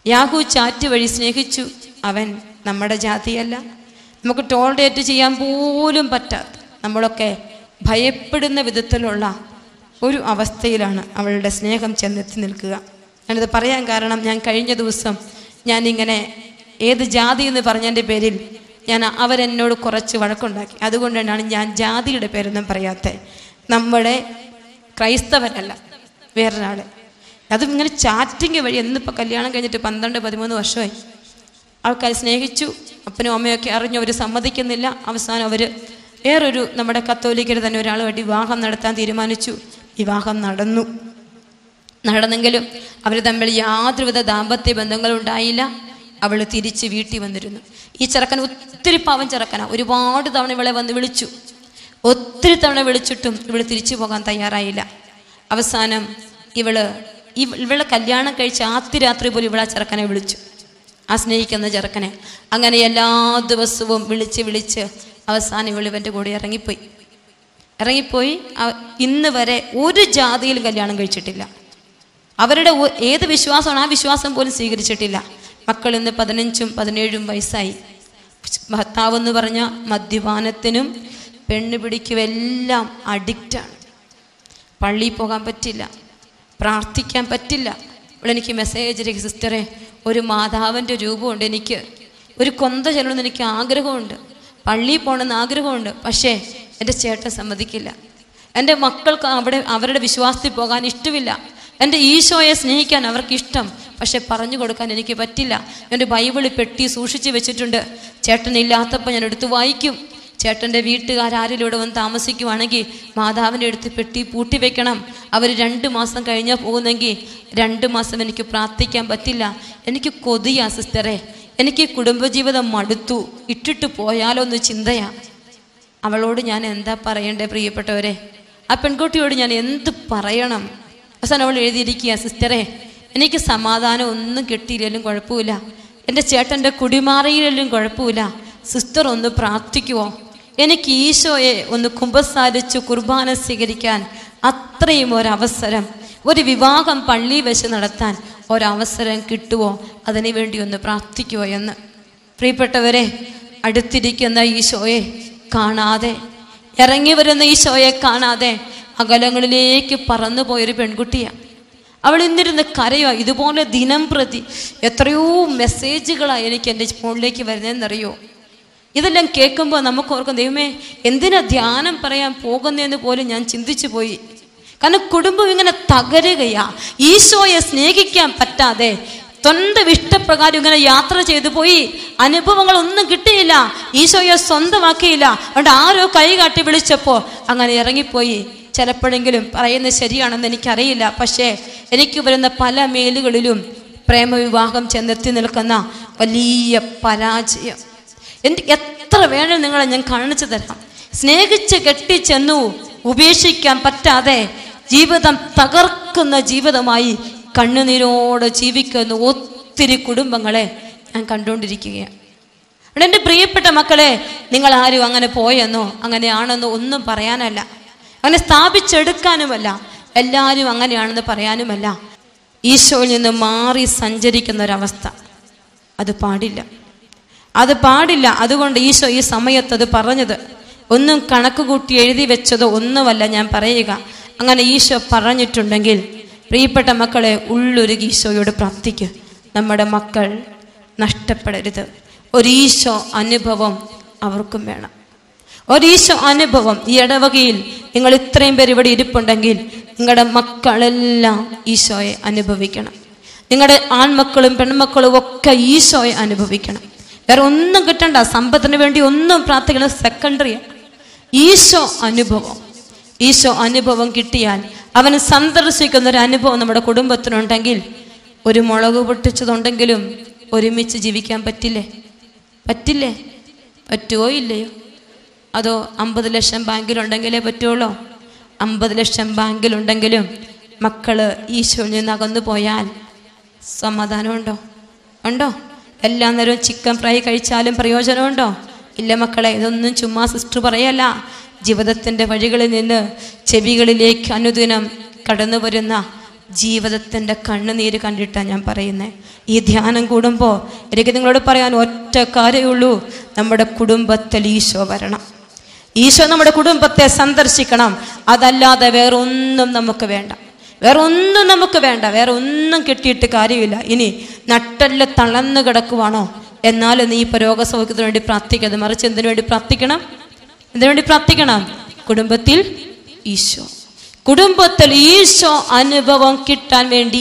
യാഹു ചാറ്റ് വഴി സ്നേഹിച്ചു അവൻ നമ്മുടെ ജാതിയല്ല നമുക്ക് ടോളറേറ്റ് ചെയ്യാൻ പോലും പറ്റാത്ത നമ്മളൊക്കെ ഭയപ്പെടുന്ന വിധത്തിലുള്ള ഒരു അവസ്ഥയിലാണ് അവളുടെ സ്നേഹം ചെന്നെത്തി നിൽക്കുക ഞാനിത് പറയാൻ കാരണം ഞാൻ കഴിഞ്ഞ ദിവസം ഞാനിങ്ങനെ ഏത് ജാതി എന്ന് പറഞ്ഞതിൻ്റെ പേരിൽ ഞാൻ അവരെന്നോട് കുറച്ച് വഴക്കുണ്ടാക്കി അതുകൊണ്ടാണ് ഞാൻ ജാതിയുടെ പേരൊന്നും പറയാത്തത് നമ്മുടെ ക്രൈസ്തവരല്ല വേറൊരാൾ അതും ഇങ്ങനെ ചാറ്റിങ് വഴി എന്നിപ്പോൾ കല്യാണം കഴിഞ്ഞിട്ട് പന്ത്രണ്ട് പതിമൂന്ന് വർഷമായി ആൾക്കാർ സ്നേഹിച്ചു അപ്പനും അമ്മയൊക്കെ അറിഞ്ഞു അവർ സമ്മതിക്കുന്നില്ല അവസാനം അവർ വേറൊരു നമ്മുടെ കത്തോലിക്കർ തന്നെ ഒരാളുമായിട്ട് വിവാഹം നടത്താൻ തീരുമാനിച്ചു വിവാഹം നടന്നു നടന്നെങ്കിലും അവർ തമ്മിൽ യാതൊരുവിധ ദാമ്പത്യ ബന്ധങ്ങളും ഉണ്ടായില്ല അവൾ തിരിച്ച് വീട്ടിൽ വന്നിരുന്നു ഈ ചെറുക്കൻ ഒത്തിരി പാവം ചെറുക്കനാ ഒരുപാട് തവണ ഇവളെ വന്ന് വിളിച്ചു ഒത്തിരി തവണ വിളിച്ചിട്ടും ഇവള് തിരിച്ചു പോകാൻ തയ്യാറായില്ല അവസാനം ഇവള് ഇവ- ഇവളെ കല്യാണം കഴിച്ച ആദ്യ രാത്രി പോലും ഇവളെ ചെറുക്കനെ വിളിച്ചു ആ സ്നേഹിക്കുന്ന ചെറുക്കനെ അങ്ങനെ എല്ലാ ദിവസവും വിളിച്ച് വിളിച്ച് അവസാനം ഇവൾ ഇവൻ്റെ കൂടെ ഇറങ്ങിപ്പോയി ഇറങ്ങിപ്പോയി അവ- ഇന്ന് വരെ ഒരു ജാതിയിലും കല്യാണം കഴിച്ചിട്ടില്ല അവരുടെ ഒ- ഏത് വിശ്വാസമാണ് ആ വിശ്വാസം പോലും സ്വീകരിച്ചിട്ടില്ല മക്കൾ ഇന്ന് പതിനഞ്ചും പതിനേഴും വയസ്സായി ഭർത്താവ് എന്ന് പറഞ്ഞ മദ്യപാനത്തിനും പെണ്ണ് പിടിക്കും എല്ലാം അഡിക്റ്റാണ് പള്ളിയിൽ പോകാൻ പറ്റില്ല പ്രാർത്ഥിക്കാൻ പറ്റില്ല ഇവിടെ എനിക്ക് മെസ്സേജ് അയക്കും സിസ്റ്ററെ ഒരു മാതാവിൻ്റെ രൂപമുണ്ട് എനിക്ക് ഒരു കൊന്ത ചെല്ലണമെന്ന് എനിക്ക് ആഗ്രഹമുണ്ട് പള്ളിയിൽ പോകണമെന്ന് ആഗ്രഹമുണ്ട് പക്ഷേ എൻ്റെ ചേട്ടൻ സമ്മതിക്കില്ല എൻ്റെ മക്കൾക്ക് അവിടെ അവരുടെ വിശ്വാസത്തിൽ പോകാൻ ഇഷ്ടമില്ല എൻ്റെ ഈശോയെ സ്നേഹിക്കാൻ അവർക്ക് ഇഷ്ടം പക്ഷെ പറഞ്ഞു കൊടുക്കാൻ എനിക്ക് പറ്റില്ല എൻ്റെ ബൈബിളിൽ പെട്ടി സൂക്ഷിച്ച് വെച്ചിട്ടുണ്ട് ചേട്ടനില്ലാത്തപ്പോൾ ഞാൻ എടുത്ത് വായിക്കും ചേട്ടൻ്റെ വീട്ടുകാരും ഇവിടെ വന്ന് താമസിക്കുവാണെങ്കിൽ മാതാവിൻ്റെ അടുത്ത് പെട്ടി പൂട്ടി വെക്കണം അവർ രണ്ട് മാസം കഴിഞ്ഞാൽ പോകുന്നെങ്കിൽ രണ്ട് മാസം എനിക്ക് പ്രാർത്ഥിക്കാൻ പറ്റില്ല എനിക്ക് കൊതിയാ സിസ്റ്ററെ എനിക്ക് കുടുംബജീവിതം മടുത്തു ഇട്ടിട്ട് പോയാലോ എന്ന് ചിന്തയാ അവളോട് ഞാൻ എന്താ പറയണ്ടേ പ്രിയപ്പെട്ടവരെ ആ പെൺകുട്ടിയോട് ഞാൻ എന്ത് പറയണം അവസാനം അവൾ എഴുതിയിരിക്കുക സിസ്റ്ററെ എനിക്ക് സമാധാനം ഒന്നും കിട്ടിയില്ലെങ്കിലും കുഴപ്പമില്ല എൻ്റെ ചേട്ടൻ്റെ കുടിമാറിയില്ലെങ്കിലും കുഴപ്പമില്ല സിസ്റ്റർ ഒന്ന് പ്രാർത്ഥിക്കുമോ എനിക്ക് ഈശോയെ ഒന്ന് കുമ്പസാരിച്ച് കുർബാന സ്വീകരിക്കാൻ അത്രയും ഒരവസരം ഒരു വിവാഹം പള്ളി വെച്ച് നടത്താൻ ഒരവസരം കിട്ടുമോ അതിനു വേണ്ടി ഒന്ന് പ്രാർത്ഥിക്കുമോ എന്ന് പ്രിയപ്പെട്ടവരെ അടുത്തിരിക്കുന്ന ഈശോയെ കാണാതെ ഇറങ്ങി വരുന്ന ഈശോയെ കാണാതെ അകലങ്ങളിലേക്ക് പറന്നു പോയൊരു പെൺകുട്ടിയാണ് അവൾ ഇന്നിരുന്ന് കരയോ ഇതുപോലെ ദിനം പ്രതി എത്രയോ മെസ്സേജുകളാണ് എനിക്ക് എൻ്റെ ഫോണിലേക്ക് വരുന്നതെന്നറിയോ ഇതെല്ലാം കേൾക്കുമ്പോൾ നമുക്ക് ഓർക്കും ദൈവമേ എന്തിനാ ധ്യാനം പറയാൻ പോകുന്നതെന്ന് പോലും ഞാൻ ചിന്തിച്ചു പോയി കാരണം കുടുംബം ഇങ്ങനെ തകരുകയാ ഈശോയെ സ്നേഹിക്കാൻ പറ്റാതെ സ്വന്തം ഇഷ്ടപ്രകാരം ഇങ്ങനെ യാത്ര ചെയ്തു പോയി അനുഭവങ്ങളൊന്നും കിട്ടിയില്ല ഈശോയെ സ്വന്തമാക്കിയില്ല അതുകൊണ്ട് ആരോ കൈ കാട്ടി വിളിച്ചപ്പോൾ അങ്ങനെ ഇറങ്ങിപ്പോയി ചിലപ്പോഴെങ്കിലും പറയുന്നത് ശരിയാണെന്ന് എനിക്കറിയില്ല പക്ഷേ എനിക്ക് വരുന്ന പല മേലുകളിലും പ്രേമവിവാഹം ചെന്നെത്തി നിൽക്കുന്ന വലിയ പരാജയം എൻ്റെ എത്ര വേണം നിങ്ങളെ ഞാൻ കാണിച്ചു തരാം സ്നേഹിച്ച് കെട്ടിച്ചെന്നു ഉപേക്ഷിക്കാൻ പറ്റാതെ ജീവിതം തകർക്കുന്ന ജീവിതമായി കണ്ണുനീരോടെ ജീവിക്കുന്ന ഒത്തിരി കുടുംബങ്ങളെ ഞാൻ കണ്ടുകൊണ്ടിരിക്കുകയാണ് അവിടെ എൻ്റെ പ്രിയപ്പെട്ട മക്കളെ നിങ്ങൾ ആരും അങ്ങനെ പോയെന്നോ അങ്ങനെയാണെന്നോ ഒന്നും പറയാനല്ല അങ്ങനെ സ്ഥാപിച്ചെടുക്കാനുമല്ല എല്ലാവരും അങ്ങനെയാണെന്ന് പറയാനുമല്ല ഈശോയിൽ നിന്ന് മാറി സഞ്ചരിക്കുന്ന ഒരവസ്ഥ അത് പാടില്ല അത് പാടില്ല അതുകൊണ്ട് ഈശോ ഈ സമയത്ത് അത് പറഞ്ഞത് ഒന്നും കണക്ക് കൂട്ടി എഴുതി വെച്ചതോ ഒന്നുമല്ല ഞാൻ പറയുക അങ്ങനെ ഈശോ പറഞ്ഞിട്ടുണ്ടെങ്കിൽ പ്രിയപ്പെട്ട മക്കളെ ഉള്ളൊരുകി ഈശോയോട് പ്രാർത്ഥിക്കുക നമ്മുടെ മക്കൾ നഷ്ടപ്പെടരുത് ഒരു ഈശോ അനുഭവം അവർക്കും വേണം ഒരീശോ അനുഭവം ഈ ഇടവകയിൽ നിങ്ങൾ ഇത്രയും പേര് ഇവിടെ ഇരിപ്പുണ്ടെങ്കിൽ നിങ്ങളുടെ മക്കളെല്ലാം ഈശോയെ അനുഭവിക്കണം നിങ്ങളുടെ ആൺമക്കളും പെൺമക്കളും ഒക്കെ ഈശോയെ അനുഭവിക്കണം വേറെ ഒന്നും കിട്ടണ്ട സമ്പത്തിന് വേണ്ടി ഒന്നും പ്രാർത്ഥിക്കണം സെക്കൻഡറിയാണ് ഈശോ അനുഭവം ഈശോ അനുഭവം കിട്ടിയാൽ അവന് സന്ദർശിക്കുന്ന ഒരു അനുഭവം നമ്മുടെ കുടുംബത്തിനുണ്ടെങ്കിൽ ഒരു മുളക് പൊട്ടിച്ചതുണ്ടെങ്കിലും ഒരുമിച്ച് ജീവിക്കാൻ പറ്റില്ലേ പറ്റില്ലേ പറ്റുമോ ഇല്ലയോ അതോ അമ്പത് ലക്ഷം ബാങ്കിലുണ്ടെങ്കിലേ പറ്റുള്ളൂ അമ്പത് ലക്ഷം ബാങ്കിലുണ്ടെങ്കിലും മക്കള് ഈശോയിൽ നിന്ന് അകന്നു പോയാൽ സമാധാനമുണ്ടോ ഉണ്ടോ എല്ലാ നേരവും ചിക്കൻ ഫ്രൈ കഴിച്ചാലും പ്രയോജനമുണ്ടോ ഇല്ല മക്കളെ ഇതൊന്നും ചുമ്മാ സിസ്റ്റർ പറയല്ല ജീവിതത്തിൻ്റെ വഴികളിൽ നിന്ന് ചെവികളിലേക്ക് അനുദിനം കടന്നു വരുന്ന ജീവിതത്തിൻ്റെ കണ്ണുനീര് കണ്ടിട്ടാണ് ഞാൻ പറയുന്നത് ഈ ധ്യാനം കൂടുമ്പോൾ എനിക്ക് നിങ്ങളോട് പറയാൻ ഒറ്റ കാര്യമുള്ളൂ നമ്മുടെ കുടുംബത്തിൽ ഈശോ വരണം ഈശോ നമ്മുടെ കുടുംബത്തെ സന്ദർശിക്കണം അതല്ലാതെ വേറെ ഒന്നും നമുക്ക് വേണ്ട വേറെ ഒന്നും നമുക്ക് വേണ്ട വേറെ ഒന്നും കിട്ടിയിട്ട് കാര്യമില്ല ഇനി നട്ടല് തളർന്നു കിടക്കുവാണോ എന്നാലും നീ ഇപ്പോൾ രോഗസൗഖ്യത്തിന് വേണ്ടി പ്രാർത്ഥിക്കരുത് മറിച്ച് എന്തിനു വേണ്ടി പ്രാർത്ഥിക്കണം എന്തിനു വേണ്ടി പ്രാർത്ഥിക്കണം കുടുംബത്തിൽ ഈശോ കുടുംബത്തിൽ ഈശോ അനുഭവം കിട്ടാൻ വേണ്ടി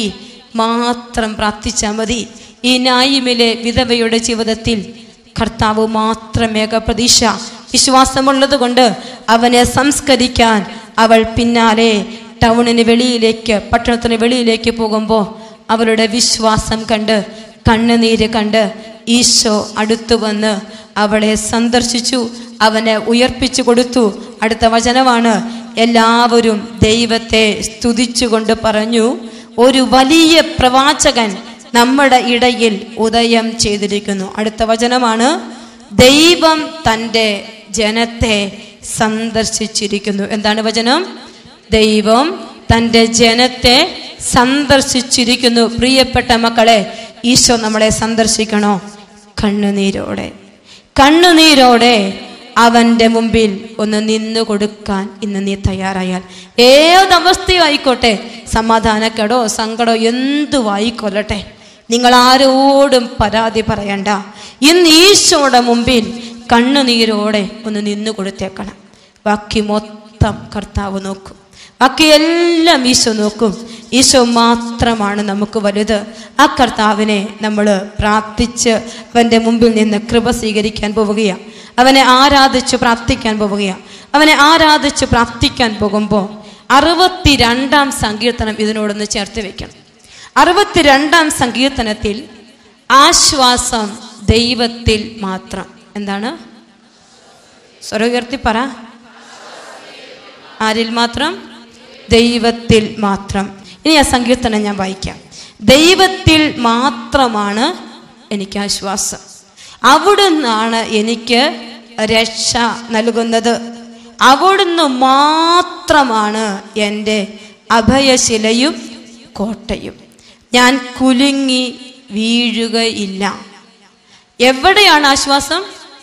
മാത്രം പ്രാർത്ഥിച്ചാൽ മതി ഈ നായിമിലെ വിധവയുടെ ജീവിതത്തിൽ കർത്താവ് മാത്രമേക പ്രതീക്ഷ വിശ്വാസമുള്ളത് കൊണ്ട് അവനെ സംസ്കരിക്കാൻ അവൾ പിന്നാലെ ടൗണിന് വെളിയിലേക്ക് പട്ടണത്തിന് വെളിയിലേക്ക് പോകുമ്പോൾ അവളുടെ വിശ്വാസം കണ്ട് കണ്ണുനീര് കണ്ട് ഈശോ അടുത്തു വന്ന് അവളെ സന്ദർശിച്ചു അവനെ ഉയർപ്പിച്ചു കൊടുത്തു അടുത്ത വചനമാണ് എല്ലാവരും ദൈവത്തെ സ്തുതിച്ചുകൊണ്ട് പറഞ്ഞു ഒരു വലിയ പ്രവാചകൻ നമ്മുടെ ഇടയിൽ ഉദയം ചെയ്തിരിക്കുന്നു അടുത്ത വചനമാണ് ദൈവം തൻ്റെ ജനത്തെ സന്ദർശിച്ചിരിക്കുന്നു എന്താണ് വചനം ദൈവം തൻ്റെ ജനത്തെ സന്ദർശിച്ചിരിക്കുന്നു പ്രിയപ്പെട്ട മക്കളെ ഈശോ നമ്മളെ സന്ദർശിക്കണോ കണ്ണുനീരോടെ കണ്ണുനീരോടെ അവൻ്റെ മുമ്പിൽ ഒന്ന് നിന്നു കൊടുക്കാൻ ഇന്ന് നീ തയ്യാറായാൽ ഏതവസ്ഥയും ആയിക്കോട്ടെ സമാധാനക്കേടോ സങ്കടോ എന്തുവായിക്കൊള്ളട്ടെ നിങ്ങൾ ആരോടും പരാതി പറയണ്ട ഇന്ന് ഈശോയുടെ മുമ്പിൽ കണ്ണുനീരോടെ ഒന്ന് നിന്നു കൊടുത്തേക്കണം ബാക്കി മൊത്തം കർത്താവ് നോക്കും ബാക്കി എല്ലാം ഈശോ നോക്കും ഈശോ മാത്രമാണ് നമുക്ക് വലുത് ആ കർത്താവിനെ നമ്മൾ പ്രാർത്ഥിച്ച് അവൻ്റെ മുമ്പിൽ നിന്ന് കൃപ സ്വീകരിക്കാൻ പോവുകയാണ് അവനെ ആരാധിച്ച് പ്രാർത്ഥിക്കാൻ പോവുകയാണ് അവനെ ആരാധിച്ച് പ്രാർത്ഥിക്കാൻ പോകുമ്പോൾ അറുപത്തിരണ്ടാം സങ്കീർത്തനം ഇതിനോടൊന്ന് ചേർത്ത് വെക്കണം അറുപത്തിരണ്ടാം സങ്കീർത്തനത്തിൽ ആശ്വാസം ദൈവത്തിൽ മാത്രം എന്താണ് സ്വരം ഉയർത്തി പറ ആരിൽ മാത്രം ദൈവത്തിൽ മാത്രം ഇനി ആ സങ്കീർത്തനം ഞാൻ വായിക്കാം ദൈവത്തിൽ മാത്രമാണ് എനിക്ക് ആശ്വാസം അവിടുന്നാണ് എനിക്ക് രക്ഷ നൽകുന്നത് അവിടുന്ന് മാത്രമാണ് എൻ്റെ അഭയശിലയും കോട്ടയും ഞാൻ കുലുങ്ങി വീഴുകയില്ല എവിടെയാണ് ആശ്വാസം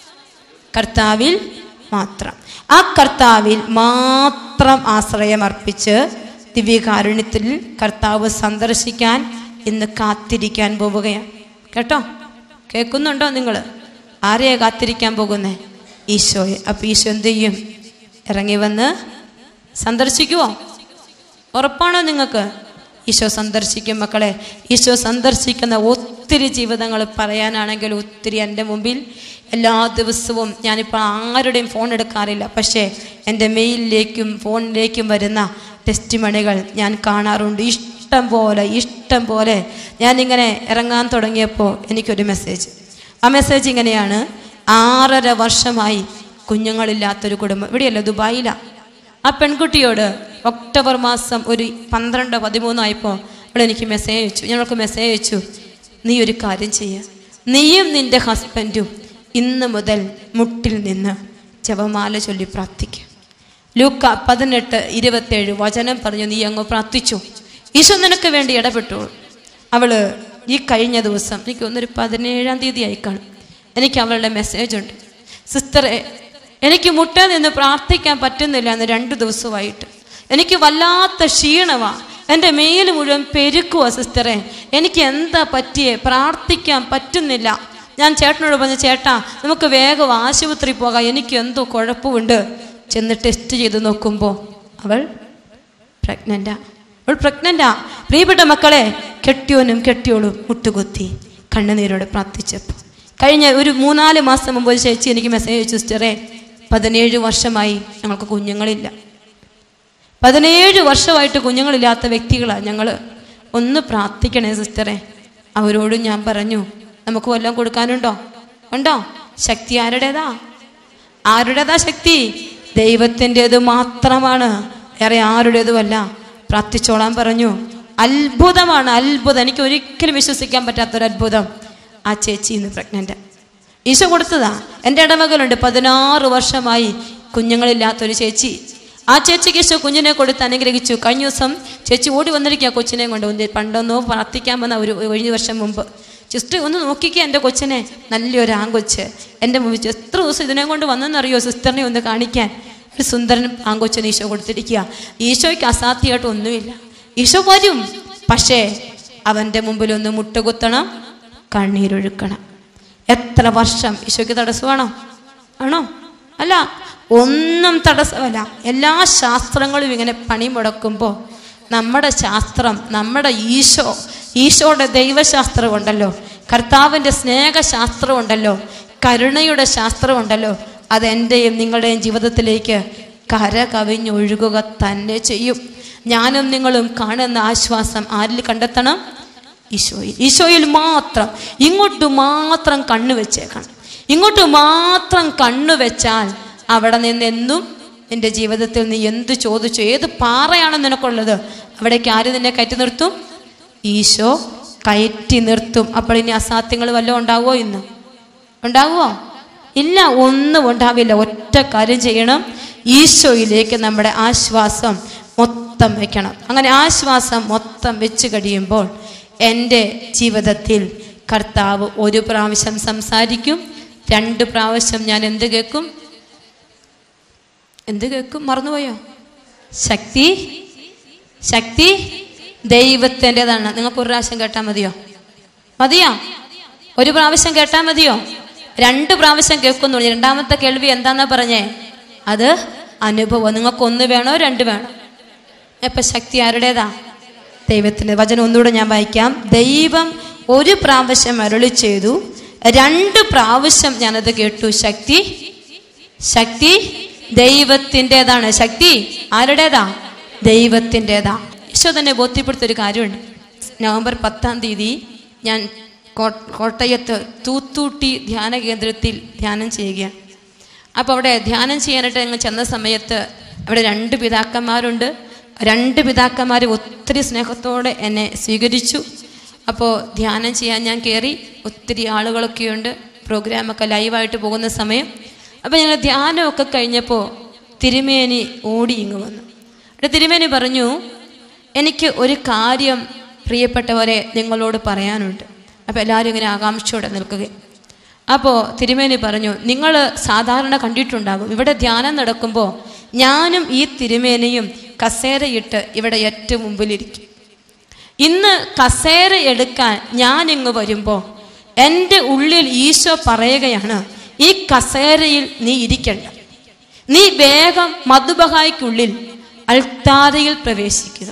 കർത്താവിൽ മാത്രം ആ കർത്താവിൽ മാത്രം ആശ്രയമർപ്പിച്ച് ദിവ്യകാരുണ്യത്തിൽ കർത്താവ് സന്ദർശിക്കാൻ ഇന്ന് കാത്തിരിക്കാൻ പോവുകയാണ് കേട്ടോ കേൾക്കുന്നുണ്ടോ നിങ്ങൾ ആരെയാ കാത്തിരിക്കാൻ പോകുന്നേ ഈശോയെ അപ്പം ഈശോ എന്ത് ചെയ്യും ഇറങ്ങി വന്ന് സന്ദർശിക്കുവോ ഉറപ്പാണോ നിങ്ങൾക്ക് ഈശോ സന്ദർശിക്കും മക്കളെ ഈശോ സന്ദർശിക്കുന്ന ഒത്തിരി ജീവിതങ്ങൾ പറയാനാണെങ്കിൽ ഒത്തിരി എൻ്റെ മുമ്പിൽ എല്ലാ ദിവസവും ഞാനിപ്പോൾ ആരുടെയും ഫോൺ എടുക്കാറില്ല പക്ഷേ എൻ്റെ മെയിലിലേക്കും ഫോണിലേക്കും വരുന്ന ടെസ്റ്റ് മണികൾ ഞാൻ കാണാറുണ്ട് ഇഷ്ടം പോലെ ഇഷ്ടം പോലെ ഞാനിങ്ങനെ ഇറങ്ങാൻ തുടങ്ങിയപ്പോൾ എനിക്കൊരു മെസ്സേജ് ആ മെസ്സേജ് ഇങ്ങനെയാണ് ആറര വർഷമായി കുഞ്ഞുങ്ങളില്ലാത്തൊരു കുടുംബം ഇവിടെയല്ല ദുബായിലാണ് ആ പെൺകുട്ടിയോട് ഒക്ടോബർ മാസം ഒരു പന്ത്രണ്ടോ പതിമൂന്നോ ആയപ്പോൾ അവൾ എനിക്ക് മെസ്സേജ് അയച്ചു ഞങ്ങൾക്ക് മെസ്സേജ് അയച്ചു നീ ഒരു കാര്യം ചെയ്യുക നീയും നിന്റെ ഹസ്ബൻഡും ഇന്ന് മുതൽ മുട്ടിൽ നിന്ന് ജപമാല ചൊല്ലി പ്രാർത്ഥിക്കുക ലൂക്ക പതിനെട്ട് ഇരുപത്തേഴ് വചനം പറഞ്ഞു നീ അങ്ങ് പ്രാർത്ഥിച്ചു ഈശോ നിനക്ക് വേണ്ടി ഇടപെട്ടു അവള് ഈ കഴിഞ്ഞ ദിവസം എനിക്ക് ഒന്നൊരു പതിനേഴാം തീയതി ആയി കാണും എനിക്ക് അവളുടെ മെസ്സേജ് ഉണ്ട് സിസ്റ്ററെ എനിക്ക് മുട്ട നിന്ന് പ്രാർത്ഥിക്കാൻ പറ്റുന്നില്ല എന്ന് രണ്ട് ദിവസമായിട്ട് എനിക്ക് വല്ലാത്ത ക്ഷീണമാ എൻ്റെ മേല് മുഴുവൻ പെരുക്കുവാ സിസ്റ്ററെ എനിക്ക് എന്താ പറ്റിയേ പ്രാർത്ഥിക്കാൻ പറ്റുന്നില്ല ഞാൻ ചേട്ടനോട് പറഞ്ഞു ചേട്ടാ നമുക്ക് വേഗം ആശുപത്രി പോകാം എനിക്ക് എന്തോ കുഴപ്പമുണ്ട് ചെന്ന് ടെസ്റ്റ് ചെയ്ത് നോക്കുമ്പോൾ അവൾ പ്രഗ്നൻ്റാ അവൾ പ്രഗ്നൻ്റാ പ്രിയപ്പെട്ട മക്കളെ കെട്ടിയോനും കെട്ടിയോളും മുട്ടുകുത്തി കണ്ണുനീരോടെ പ്രാർത്ഥിച്ചപ്പോൾ കഴിഞ്ഞ ഒരു മൂന്നാല് മാസം മുമ്പ് ഒരു ചേച്ചി എനിക്ക് മെസ്സേജ് അയച്ചു സിസ്റ്ററെ പതിനേഴ് വർഷമായി ഞങ്ങൾക്ക് കുഞ്ഞുങ്ങളില്ല പതിനേഴ് വർഷമായിട്ട് കുഞ്ഞുങ്ങളില്ലാത്ത വ്യക്തികളാണ് ഞങ്ങൾ ഒന്ന് പ്രാർത്ഥിക്കണേ സിസ്റ്ററെ അവരോട് ഞാൻ പറഞ്ഞു നമുക്ക് വല്ലതും കൊടുക്കാനുണ്ടോ ഉണ്ടോ ശക്തി ആരുടേതാ ആരുടേതാ ശക്തി ദൈവത്തിൻ്റെത് മാത്രമാണ് വേറെ ആരുടേതുമല്ല പ്രാർത്ഥിച്ചോളാൻ പറഞ്ഞു അത്ഭുതമാണ് അത്ഭുതം എനിക്ക് ഒരിക്കലും വിശ്വസിക്കാൻ പറ്റാത്തൊരു അത്ഭുതം ആ ചേച്ചി ഇന്ന് പ്രഗ്നൻ്റ് ഈശോ കൊടുത്തതാ എൻ്റെ ഇടമകളുണ്ട് പതിനാറ് വർഷമായി കുഞ്ഞുങ്ങളില്ലാത്തൊരു ചേച്ചി ആ ചേച്ചിക്ക് യേശു കുഞ്ഞിനെ കൊടുത്ത് അനുഗ്രഹിച്ചു കഴിഞ്ഞ ദിവസം ചേച്ചി ഓടി വന്നിരിക്കുക കൊച്ചിനെ കൊണ്ട് ഒന്ന് പണ്ടൊന്നോ പ്രാർത്ഥിക്കാൻ വന്ന ഒരു കഴിഞ്ഞ വർഷം മുമ്പ് ജസ്റ്റ് ഒന്ന് നോക്കിക്കുക എൻ്റെ കൊച്ചിനെ നല്ലൊരു ആങ്കൊച്ച് എൻ്റെ മുമ്പിൽ എത്ര ദിവസം ഇതിനെ കൊണ്ട് വന്നെന്നറിയോ സിസ്റ്ററിനെ ഒന്ന് കാണിക്കാൻ ഒരു സുന്ദരൻ ആങ്കൊച്ചിന് ഈശോ കൊടുത്തിരിക്കുക ഈശോയ്ക്ക് അസാധ്യമായിട്ട് ഒന്നുമില്ല ഈശോ വരും പക്ഷേ അവൻ്റെ മുമ്പിൽ ഒന്ന് മുട്ടുകുത്തണം കണ്ണീരൊഴുക്കണം എത്ര വർഷം ഈശോയ്ക്ക് തടസ്സമാണോ ആണോ അല്ല ഒന്നും തടസ്സമല്ല എല്ലാ ശാസ്ത്രങ്ങളും ഇങ്ങനെ പണി മുടക്കുമ്പോൾ നമ്മുടെ ശാസ്ത്രം നമ്മുടെ ഈശോ ഈശോയുടെ ദൈവശാസ്ത്രം ഉണ്ടല്ലോ കർത്താവിൻ്റെ സ്നേഹശാസ്ത്രം ഉണ്ടല്ലോ കരുണയുടെ ശാസ്ത്രം ഉണ്ടല്ലോ അത് എൻ്റെയും നിങ്ങളുടെയും ജീവിതത്തിലേക്ക് കര കവിഞ്ഞൊഴുകുക തന്നെ ചെയ്യും ഞാനും നിങ്ങളും കാണുന്ന ആശ്വാസം ആരിൽ കണ്ടെത്തണം ഈശോയിൽ ഈശോയിൽ മാത്രം ഇങ്ങോട്ട് മാത്രം കണ്ണു വെച്ചേക്കണം ഇങ്ങോട്ട് മാത്രം കണ്ണു വെച്ചാൽ അവിടെ നിന്ന് എന്നും നിന്റെ ജീവിതത്തിൽ നീ എന്ത് ചോദിച്ചു ഏത് പാറയാണ് നിനക്കുള്ളത് അവിടേക്ക് ആര് നിന്നെ കയറ്റി നിർത്തും ഈശോ കയറ്റി നിർത്തും അപ്പോൾ ഇനി അസാധ്യങ്ങൾ വല്ലതും ഉണ്ടാവുമോ ഇന്ന് ഉണ്ടാവുമോ ഇല്ല ഒന്നും ഉണ്ടാവില്ല ഒറ്റ കാര്യം ചെയ്യണം ഈശോയിലേക്ക് നമ്മുടെ ആശ്വാസം മൊത്തം വെക്കണം അങ്ങനെ ആശ്വാസം മൊത്തം വെച്ച് കഴിയുമ്പോൾ എൻ്റെ ജീവിതത്തിൽ കർത്താവ് ഒരു പ്രാവശ്യം സംസാരിക്കും രണ്ട് പ്രാവശ്യം ഞാൻ എന്ത് കേൾക്കും എന്ത് കേൾക്കും മറന്നുപോയോ ശക്തി ശക്തി ദൈവത്തിൻ്റെതാണ് നിങ്ങൾക്ക് ഒരു പ്രാവശ്യം കേട്ടാൽ മതിയോ മതിയോ ഒരു പ്രാവശ്യം കേട്ടാൽ മതിയോ രണ്ട് പ്രാവശ്യം കേൾക്കുന്നു രണ്ടാമത്തെ കേൾവി എന്താന്നാ പറഞ്ഞേ അത് അനുഭവം നിങ്ങൾക്ക് ഒന്ന് വേണോ രണ്ട് വേണോ എപ്പം ശക്തി ആരുടേതാ ദൈവത്തിൻ്റെ വചനം ഒന്നുകൂടെ ഞാൻ വായിക്കാം ദൈവം ഒരു പ്രാവശ്യം അരുളി ചെയ്തു രണ്ട് പ്രാവശ്യം ഞാനത് കേട്ടു ശക്തി ശക്തി ദൈവത്തിൻ്റെതാണ് ശക്തി ആരുടേതാ ദൈവത്തിൻ്റെതാ ഈശോ തന്നെ ബോധ്യപ്പെടുത്തൊരു കാര്യമുണ്ട് നവംബർ പത്താം തീയതി ഞാൻ കോ- കോട്ടയത്ത് തൂത്തൂട്ടി ധ്യാന കേന്ദ്രത്തിൽ ധ്യാനം ചെയ്യുകയാണ് അപ്പോൾ അവിടെ ധ്യാനം ചെയ്യാനായിട്ട് ഞങ്ങൾ ചെന്ന സമയത്ത് അവിടെ രണ്ട് പിതാക്കന്മാരുണ്ട് രണ്ട് പിതാക്കന്മാർ ഒത്തിരി സ്നേഹത്തോടെ എന്നെ സ്വീകരിച്ചു അപ്പോൾ ധ്യാനം ചെയ്യാൻ ഞാൻ കയറി ഒത്തിരി ആളുകളൊക്കെയുണ്ട് പ്രോഗ്രാമൊക്കെ ലൈവായിട്ട് പോകുന്ന സമയം അപ്പോൾ ഞങ്ങൾ ധ്യാനമൊക്കെ കഴിഞ്ഞപ്പോൾ തിരുമേനി ഓടി ഇങ്ങ് വന്നു അവിടെ തിരുമേനി പറഞ്ഞു എനിക്ക് ഒരു കാര്യം പ്രിയപ്പെട്ടവരെ നിങ്ങളോട് പറയാനുണ്ട് അപ്പോൾ എല്ലാവരും ഇങ്ങനെ ആകാംക്ഷയോടെ നിൽക്കുകയും അപ്പോൾ തിരുമേനി പറഞ്ഞു നിങ്ങൾ സാധാരണ കണ്ടിട്ടുണ്ടാകും ഇവിടെ ധ്യാനം നടക്കുമ്പോൾ ഞാനും ഈ തിരുമേനിയും കസേരയിട്ട് ഇവിടെ ഏറ്റവും മുമ്പിലിരിക്കും ഇന്ന് കസേര എടുക്കാൻ ഞാൻ ഇങ്ങ് വരുമ്പോൾ എൻ്റെ ഉള്ളിൽ ഈശോ പറയുകയാണ് ഈ കസേരയിൽ നീ ഇരിക്കണ്ട നീ വേഗം മധുബഹായ്ക്കുള്ളിൽ അൾത്താരയിൽ പ്രവേശിക്കുക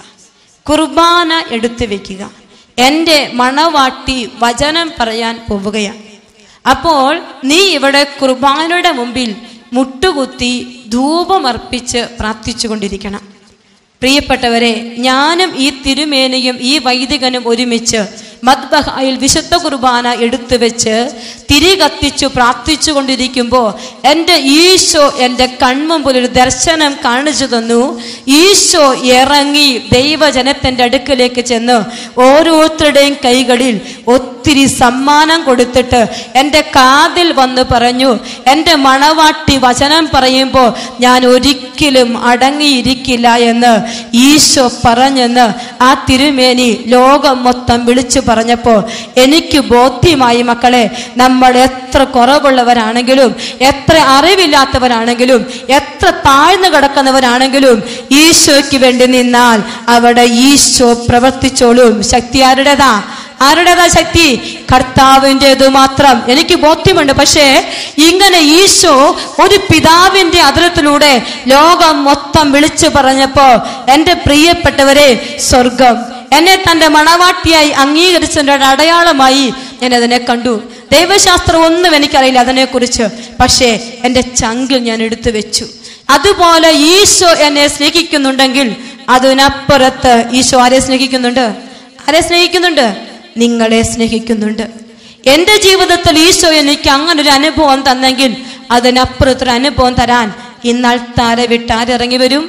കുർബാന എടുത്തു വെക്കുക എൻ്റെ മണവാട്ടി വചനം പറയാൻ പോവുകയാണ് അപ്പോൾ നീ ഇവിടെ കുർബാനയുടെ മുമ്പിൽ മുട്ടുകുത്തി ധൂപമർപ്പിച്ച് പ്രാർത്ഥിച്ചുകൊണ്ടിരിക്കണം പ്രിയപ്പെട്ടവരെ ഞാനും ഈ തിരുമേനയും ഈ വൈദികനും ഒരുമിച്ച് മദ്ബഹായിൽ വിശുദ്ധ കുർബാന എടുത്തു വെച്ച് തിരി കത്തിച്ചു പ്രാർത്ഥിച്ചു കൊണ്ടിരിക്കുമ്പോൾ എൻ്റെ ഈശോ എൻ്റെ കൺമുമ്പിൽ ഒരു ദർശനം കാണിച്ചു തന്നു ഈശോ ഇറങ്ങി ദൈവജനത്തിൻ്റെ അടുക്കലേക്ക് ചെന്ന് ഓരോരുത്തരുടെയും കൈകളിൽ ഒത്തിരി സമ്മാനം കൊടുത്തിട്ട് എൻ്റെ കാതിൽ വന്ന് പറഞ്ഞു എൻ്റെ മണവാട്ടി വചനം പറയുമ്പോൾ ഞാൻ ഒരിക്കലും അടങ്ങിയിരിക്കില്ല എന്ന് ഈശോ പറഞ്ഞെന്ന് ആ തിരുമേനി ലോകം മൊത്തം വിളിച്ചു പറഞ്ഞപ്പോൾ എനിക്ക് ബോധ്യമായി മക്കളെ നമ്മൾ എത്ര കുറവുള്ളവരാണെങ്കിലും എത്ര അറിവില്ലാത്തവരാണെങ്കിലും എത്ര താഴ്ന്നു കിടക്കുന്നവരാണെങ്കിലും ഈശോയ്ക്ക് വേണ്ടി നിന്നാൽ അവിടെ ഈശോ പ്രവർത്തിച്ചോളും ശക്തി ആരുടേതാ ആരുടേതാ ശക്തി കർത്താവിൻ്റെത് മാത്രം എനിക്ക് ബോധ്യമുണ്ട് പക്ഷേ ഇങ്ങനെ ഈശോ ഒരു പിതാവിൻ്റെ അതിരത്തിലൂടെ ലോകം മൊത്തം വിളിച്ചു പറഞ്ഞപ്പോ എൻ്റെ പ്രിയപ്പെട്ടവരെ സ്വർഗം എന്നെ തൻ്റെ മണവാട്ടിയായി അംഗീകരിച്ചതിൻ്റെ ഒരു അടയാളമായി ഞാൻ അതിനെ കണ്ടു ദൈവശാസ്ത്രം ഒന്നും എനിക്കറിയില്ല അതിനെക്കുറിച്ച് പക്ഷേ എൻ്റെ ചങ്കിൽ ഞാൻ എടുത്തു വെച്ചു അതുപോലെ ഈശോ എന്നെ സ്നേഹിക്കുന്നുണ്ടെങ്കിൽ അതിനപ്പുറത്ത് ഈശോ ആരെ സ്നേഹിക്കുന്നുണ്ട് ആരെ സ്നേഹിക്കുന്നുണ്ട് നിങ്ങളെ സ്നേഹിക്കുന്നുണ്ട് എൻ്റെ ജീവിതത്തിൽ ഈശോ എനിക്ക് അങ്ങനെ ഒരു അനുഭവം തന്നെങ്കിൽ അതിനപ്പുറത്തൊരു അനുഭവം തരാൻ ഇന്നാൾ താര വിട്ട് ആരിറങ്ങി വരും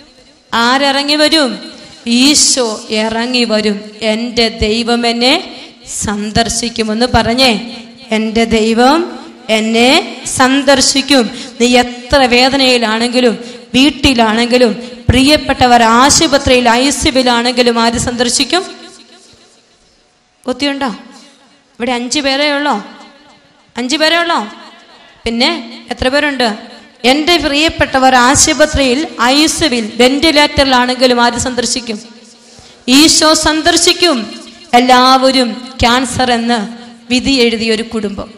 ആരിറങ്ങി വരും ഈശോ ഇറങ്ങി വരും എൻ്റെ ദൈവം എന്നെ സന്ദർശിക്കുമെന്ന് പറഞ്ഞേ എൻ്റെ ദൈവം എന്നെ സന്ദർശിക്കും നീ എത്ര വേദനയിലാണെങ്കിലും വീട്ടിലാണെങ്കിലും പ്രിയപ്പെട്ടവർ ആശുപത്രിയിൽ ഐസിബിലാണെങ്കിലും ആര് സന്ദർശിക്കും ബുദ്ധിയുണ്ടോ ഇവിടെ അഞ്ച് പേരേ ഉള്ളോ അഞ്ച് പേരേ ഉള്ളോ പിന്നെ എത്ര പേരുണ്ട് എൻ്റെ പ്രിയപ്പെട്ടവർ ആശുപത്രിയിൽ ഐസിബിൽ വെന്റിലേറ്ററിലാണെങ്കിലും ആര് സന്ദർശിക്കും ഈശോ സന്ദർശിക്കും എല്ലാവരും ക്യാൻസർ എന്ന് വിധി എഴുതിയ ഒരു കുടുംബം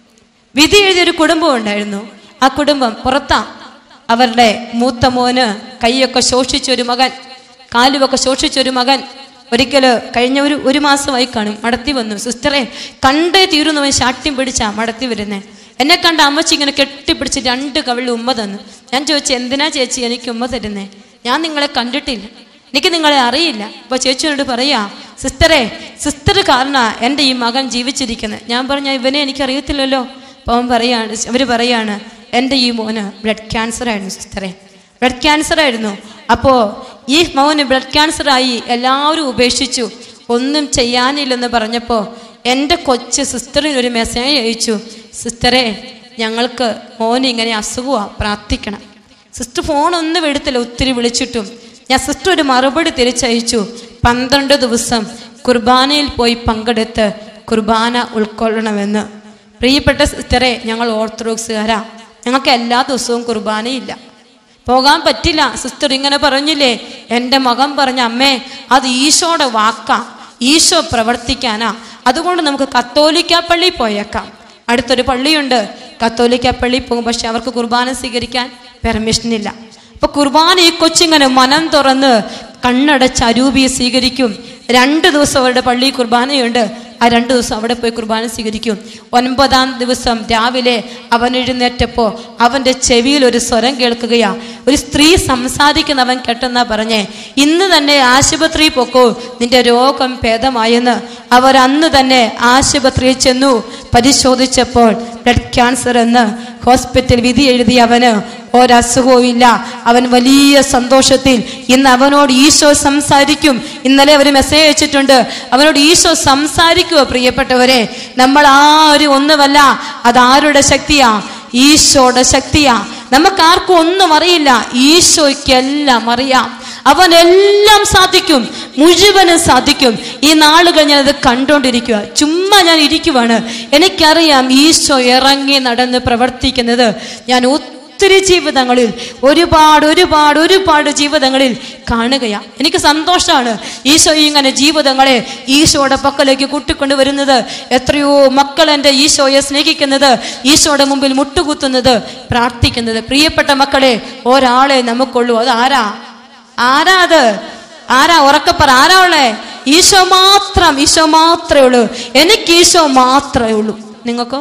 വിധി എഴുതിയ ഒരു കുടുംബം ഉണ്ടായിരുന്നു ആ കുടുംബം പുറത്താ അവരുടെ മൂത്ത മോന് കൈയൊക്കെ ശോഷിച്ച ഒരു മകൻ കാലുമൊക്കെ ശോഷിച്ച ഒരു മകൻ ഒരിക്കൽ കഴിഞ്ഞ ഒരു ഒരു മാസമായി കാണും മടത്തി വന്നു സിസ്റ്ററെ കണ്ടേ തീരുന്നവൻ ശാഠ്യം പിടിച്ചാ മടത്തി വരുന്നേ എന്നെ കണ്ട അമ്മച്ചി ഇങ്ങനെ കെട്ടിപ്പിടിച്ച് രണ്ട് കവിളിൽ ഉമ്മ തന്നു ഞാൻ ചോദിച്ചു എന്തിനാ ചേച്ചി എനിക്ക് ഉമ്മ തരുന്നേ ഞാൻ നിങ്ങളെ കണ്ടിട്ടില്ല എനിക്ക് നിങ്ങളെ അറിയില്ല അപ്പോൾ ചേച്ചിയോട് പറയാ സിസ്റ്ററെ സിസ്റ്റർ കാരണ എൻ്റെ ഈ മകൻ ജീവിച്ചിരിക്കുന്നത് ഞാൻ പറഞ്ഞ ഇവനെ എനിക്കറിയത്തില്ലല്ലോ അപ്പോൾ അവൻ പറയാണ് അവർ പറയാണ് എൻ്റെ ഈ മോന് ബ്ലഡ് ക്യാൻസർ ആയിരുന്നു സിസ്റ്ററെ ബ്ലഡ് ക്യാൻസർ ആയിരുന്നു അപ്പോൾ ഈ മോന് ബ്ലഡ് ക്യാൻസർ ആയി എല്ലാവരും ഉപേക്ഷിച്ചു ഒന്നും ചെയ്യാനില്ലെന്ന് പറഞ്ഞപ്പോൾ എൻ്റെ കൊച്ച് സിസ്റ്ററിന് ഒരു മെസ്സേജ് അയച്ചു സിസ്റ്ററെ ഞങ്ങൾക്ക് മോന് ഇങ്ങനെ അസുഖമാണ് പ്രാർത്ഥിക്കണം സിസ്റ്റർ ഫോണൊന്നും എടുത്തില്ല ഒത്തിരി വിളിച്ചിട്ടും ഞാൻ സിസ്റ്റർ ഒരു മറുപടി തിരിച്ചയച്ചു പന്ത്രണ്ട് ദിവസം കുർബാനയിൽ പോയി പങ്കെടുത്ത് കുർബാന ഉൾക്കൊള്ളണമെന്ന് പ്രിയപ്പെട്ട സിസ്റ്ററെ ഞങ്ങൾ ഓർത്തഡോക്സുകാരാ ഞങ്ങൾക്ക് എല്ലാ ദിവസവും കുർബാനയില്ല പോകാൻ പറ്റില്ല സിസ്റ്റർ ഇങ്ങനെ പറഞ്ഞില്ലേ എൻ്റെ മകൻ പറഞ്ഞ അമ്മേ അത് ഈശോയുടെ വാക്കാ ഈശോ പ്രവർത്തിക്കാനാ അതുകൊണ്ട് നമുക്ക് കത്തോലിക്ക പള്ളി പോയേക്കാം അടുത്തൊരു പള്ളിയുണ്ട് കത്തോലിക്ക പള്ളി പോകും പക്ഷെ അവർക്ക് കുർബാന സ്വീകരിക്കാൻ പെർമിഷൻ ഇല്ല അപ്പൊ കുർബാന ഈ കൊച്ചിങ്ങനെ മനം തുറന്ന് കണ്ണടച്ച് അരൂപിയെ സ്വീകരിക്കും രണ്ട് ദിവസം അവരുടെ പള്ളി കുർബാനയുണ്ട് ആ രണ്ട് ദിവസം അവിടെ പോയി കുർബാന സ്വീകരിക്കും ഒൻപതാം ദിവസം രാവിലെ അവൻ എഴുന്നേറ്റപ്പോൾ അവൻ്റെ ചെവിയിൽ ഒരു സ്വരം കേൾക്കുകയാ ഒരു സ്ത്രീ സംസാരിക്കുന്ന അവൻ കേട്ടെന്നാ പറഞ്ഞേ ഇന്ന് തന്നെ ആശുപത്രിയിൽ പൊക്കോ നിന്റെ രോഗം ഭേദമായെന്ന് അവർ അന്ന് തന്നെ ആശുപത്രിയിൽ ചെന്നു പരിശോധിച്ചപ്പോൾ ബ്ലഡ് ക്യാൻസർ എന്ന് ഹോസ്പിറ്റൽ വിധി എഴുതി അവന് ഒരസുഖവും ഇല്ല അവൻ വലിയ സന്തോഷത്തിൽ ഇന്ന് അവനോട് ഈശോ സംസാരിക്കും ഇന്നലെ അവർ മെസ്സേജ് അയച്ചിട്ടുണ്ട് അവനോട് ഈശോ സംസാരിക്കുക പ്രിയപ്പെട്ടവരെ നമ്മൾ ആരും ഒന്നുമല്ല അതാരുടെ ശക്തിയാ ഈശോയുടെ ശക്തിയാ നമുക്ക് ആർക്കും ഒന്നും അറിയില്ല ഈശോയ്ക്കെല്ലാം അറിയാം അവൻ എല്ലാം സാധിക്കും മുഴുവനും സാധിക്കും ഈ നാളുകൾ ഞാനത് കണ്ടുകൊണ്ടിരിക്കുക ചുമ്മാ ഞാൻ ഇരിക്കുവാണ് എനിക്കറിയാം ഈശോ ഇറങ്ങി നടന്ന് പ്രവർത്തിക്കുന്നത് ഞാൻ ഒത്തിരി ജീവിതങ്ങളിൽ ഒരുപാട് ഒരുപാട് ഒരുപാട് ജീവിതങ്ങളിൽ കാണുകയാ എനിക്ക് സന്തോഷമാണ് ഈശോ ഇങ്ങനെ ജീവിതങ്ങളെ ഈശോയുടെ പക്കലേക്ക് കൂട്ടിക്കൊണ്ട് വരുന്നത് എത്രയോ മക്കൾ എൻ്റെ ഈശോയെ സ്നേഹിക്കുന്നത് ഈശോയുടെ മുമ്പിൽ മുട്ടുകുത്തുന്നത് പ്രാർത്ഥിക്കുന്നത് പ്രിയപ്പെട്ട മക്കളെ ഒരാളെ നമുക്കുള്ളൂ അത് ആരാ ആരാ അത് ആരാ ഉറക്കപ്പറ ആരാ ഉള്ളേ ഈശോ മാത്രം ഈശോ മാത്രമേ ഉള്ളൂ എനിക്ക് ഈശോ മാത്രമേ ഉള്ളൂ നിങ്ങൾക്കോ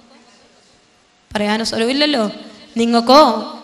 പറയാനോ സ്വരം ഇല്ലല്ലോ നിങ്ങൾക്കോ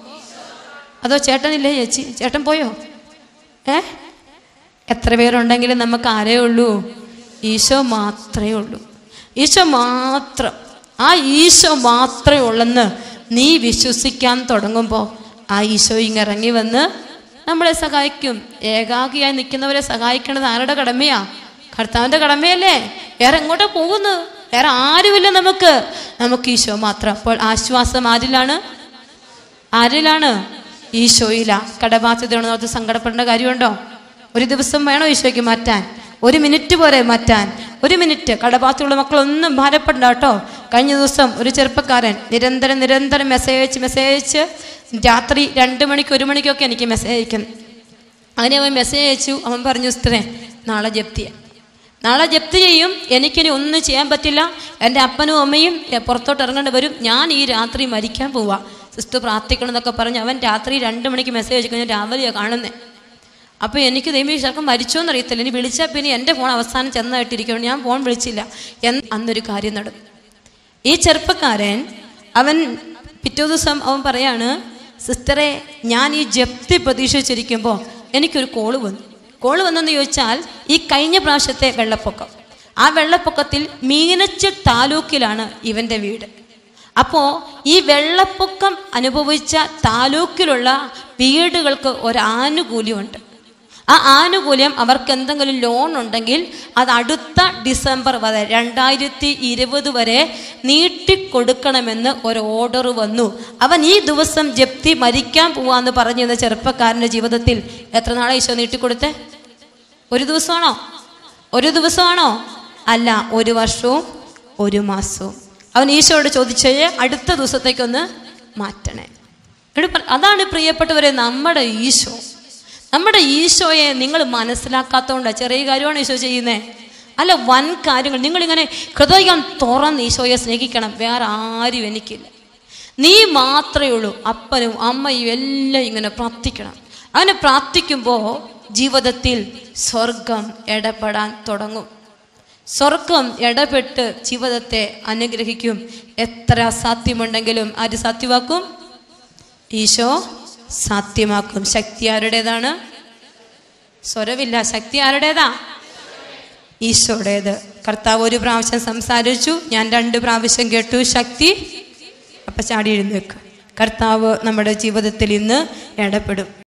അതോ ചേട്ടനില്ലേ ചേച്ചി ചേട്ടൻ പോയോ ഏ എത്ര പേരുണ്ടെങ്കിലും നമുക്ക് ആരേ ഉള്ളൂ ഈശോ മാത്രമേ ഉള്ളൂ ഈശോ മാത്രം ആ ഈശോ മാത്രമേ ഉള്ളെന്ന് നീ വിശ്വസിക്കാൻ തുടങ്ങുമ്പോൾ ആ ഈശോ ഇങ്ങ് ഇറങ്ങി വന്ന് നമ്മളെ സഹായിക്കും ഏകാഗിയായി നിൽക്കുന്നവരെ സഹായിക്കേണ്ടത് ആരുടെ കടമയാ കർത്താവിൻ്റെ കടമയല്ലേ വേറെ എങ്ങോട്ടാ പോകുന്നു വേറെ ആരുമില്ല നമുക്ക് നമുക്ക് ഈശോ മാത്രം അപ്പോൾ ആശ്വാസം ആരിലാണ് ആരിലാണ് ഈശോയില കടബാധ്യതയാണെന്ന് ഓർത്ത് സങ്കടപ്പെടേണ്ട കാര്യമുണ്ടോ ഒരു ദിവസം വേണോ ഈശോയ്ക്ക് മാറ്റാൻ ഒരു മിനിറ്റ് പോരെ മാറ്റാൻ ഒരു മിനിറ്റ് കടബാധ്യതയുള്ള മക്കളൊന്നും ഭാരപ്പെടണ്ട കേട്ടോ കഴിഞ്ഞ ദിവസം ഒരു ചെറുപ്പക്കാരൻ നിരന്തരം നിരന്തരം മെസ്സേജ് അയച്ച് മെസ്സേജ് അയച്ച് രാത്രി രണ്ട് മണിക്ക് ഒരു മണിക്കൊക്കെ എനിക്ക് മെസ്സേജ് അയക്കും അങ്ങനെ അവൻ മെസ്സേജ് അയച്ചു അവൻ പറഞ്ഞു സിസ്റ്ററെ നാളെ ജപ്തി ചെയ്യാം." നാളെ ജപ്തി ചെയ്യും എനിക്കിനി ഒന്നും ചെയ്യാൻ പറ്റില്ല എൻ്റെ അപ്പനും അമ്മയും എ, പുറത്തോട്ട് ഇറങ്ങേണ്ടി വരും ഞാൻ ഈ രാത്രി മരിക്കാൻ പോവാ സിസ്റ്റർ പ്രാർത്ഥിക്കണം എന്നൊക്കെ പറഞ്ഞ് അവൻ രാത്രി രണ്ട് മണിക്ക് മെസ്സേജ് അയച്ചു കഴിഞ്ഞാൽ രാവിലെയാണ് കാണുന്നത് അപ്പോൾ എനിക്ക് ദൈവം ശർക്കം മരിച്ചോന്ന് അറിയത്തില്ല ഇനി വിളിച്ചാൽ പിന്നെ എൻ്റെ ഫോൺ അവസാനം ചെന്നായിട്ടിരിക്കണം ഞാൻ ഫോൺ വിളിച്ചില്ല എന്ന് അന്നൊരു കാര്യം നടന്നു ഈ ചെറുപ്പക്കാരൻ അവൻ പിറ്റേ ദിവസം അവൻ പറയാണ് സിസ്റ്ററെ ഞാൻ ഈ ജപ്തി പ്രതീക്ഷിച്ചിരിക്കുമ്പോൾ എനിക്കൊരു കോള് വന്നു കോള് വന്നെന്ന് ചോദിച്ചാൽ ഈ കഴിഞ്ഞ പ്രാവശ്യത്തെ വെള്ളപ്പൊക്കം ആ വെള്ളപ്പൊക്കത്തിൽ മീനച്ചിൽ താലൂക്കിലാണ് ഇവൻ്റെ വീട് അപ്പോൾ ഈ വെള്ളപ്പൊക്കം അനുഭവിച്ച താലൂക്കിലുള്ള വീടുകൾക്ക് ഒരു ആനുകൂല്യമുണ്ട് ആ ആനുകൂല്യം അവർക്ക് എന്തെങ്കിലും ലോൺ ഉണ്ടെങ്കിൽ അത് അടുത്ത ഡിസംബർ വരെ രണ്ടായിരത്തി ഇരുപത് വരെ നീട്ടിക്കൊടുക്കണമെന്ന് ഒരു ഓർഡർ വന്നു അവൻ ഈ ദിവസം ജപ്തി മരിക്കാൻ പോവാന്ന് പറഞ്ഞിരുന്ന ചെറുപ്പക്കാരൻ്റെ ജീവിതത്തിൽ എത്ര നാളെ ഈശോ നീട്ടിക്കൊടുത്തേ ഒരു ദിവസമാണോ ഒരു ദിവസമാണോ അല്ല ഒരു വർഷവും ഒരു മാസവും അവൻ ഈശോയോട് ചോദിച്ചേ അടുത്ത ദിവസത്തേക്കൊന്ന് മാറ്റണേ എന്നിട്ട് പറ- അതാണ് പ്രിയപ്പെട്ടവരെ നമ്മുടെ ഈശോ നമ്മുടെ ഈശോയെ നിങ്ങൾ മനസ്സിലാക്കാത്തതുകൊണ്ട് ചെറിയ കാര്യമാണ് ഈശോ ചെയ്യുന്നേ അല്ല വൻ കാര്യങ്ങൾ നിങ്ങളിങ്ങനെ ഹൃദയം തുറന്ന് ഈശോയെ സ്നേഹിക്കണം വേറെ ആരും എനിക്കില്ല നീ മാത്രമേ ഉള്ളൂ അപ്പനും അമ്മയും എല്ലാം ഇങ്ങനെ പ്രാർത്ഥിക്കണം അങ്ങനെ പ്രാർത്ഥിക്കുമ്പോൾ ജീവിതത്തിൽ സ്വർഗം ഇടപെടാൻ തുടങ്ങും സ്വർഗം ഇടപെട്ട് ജീവിതത്തെ അനുഗ്രഹിക്കും എത്ര അസാധ്യമുണ്ടെങ്കിലും ആര് സാധ്യമാക്കും ഈശോ സാധ്യമാക്കും ശക്തി ആരുടേതാണ് സ്വരമില്ല ശക്തി ആരുടേതാ ഈശോയുടേത് കർത്താവ് ഒരു പ്രാവശ്യം സംസാരിച്ചു ഞാൻ രണ്ട് പ്രാവശ്യം കേട്ടു ശക്തി അപ്പം ചാടി എഴുന്നേക്ക് കർത്താവ് നമ്മുടെ ജീവിതത്തിൽ ഇന്ന് ഇടപെടും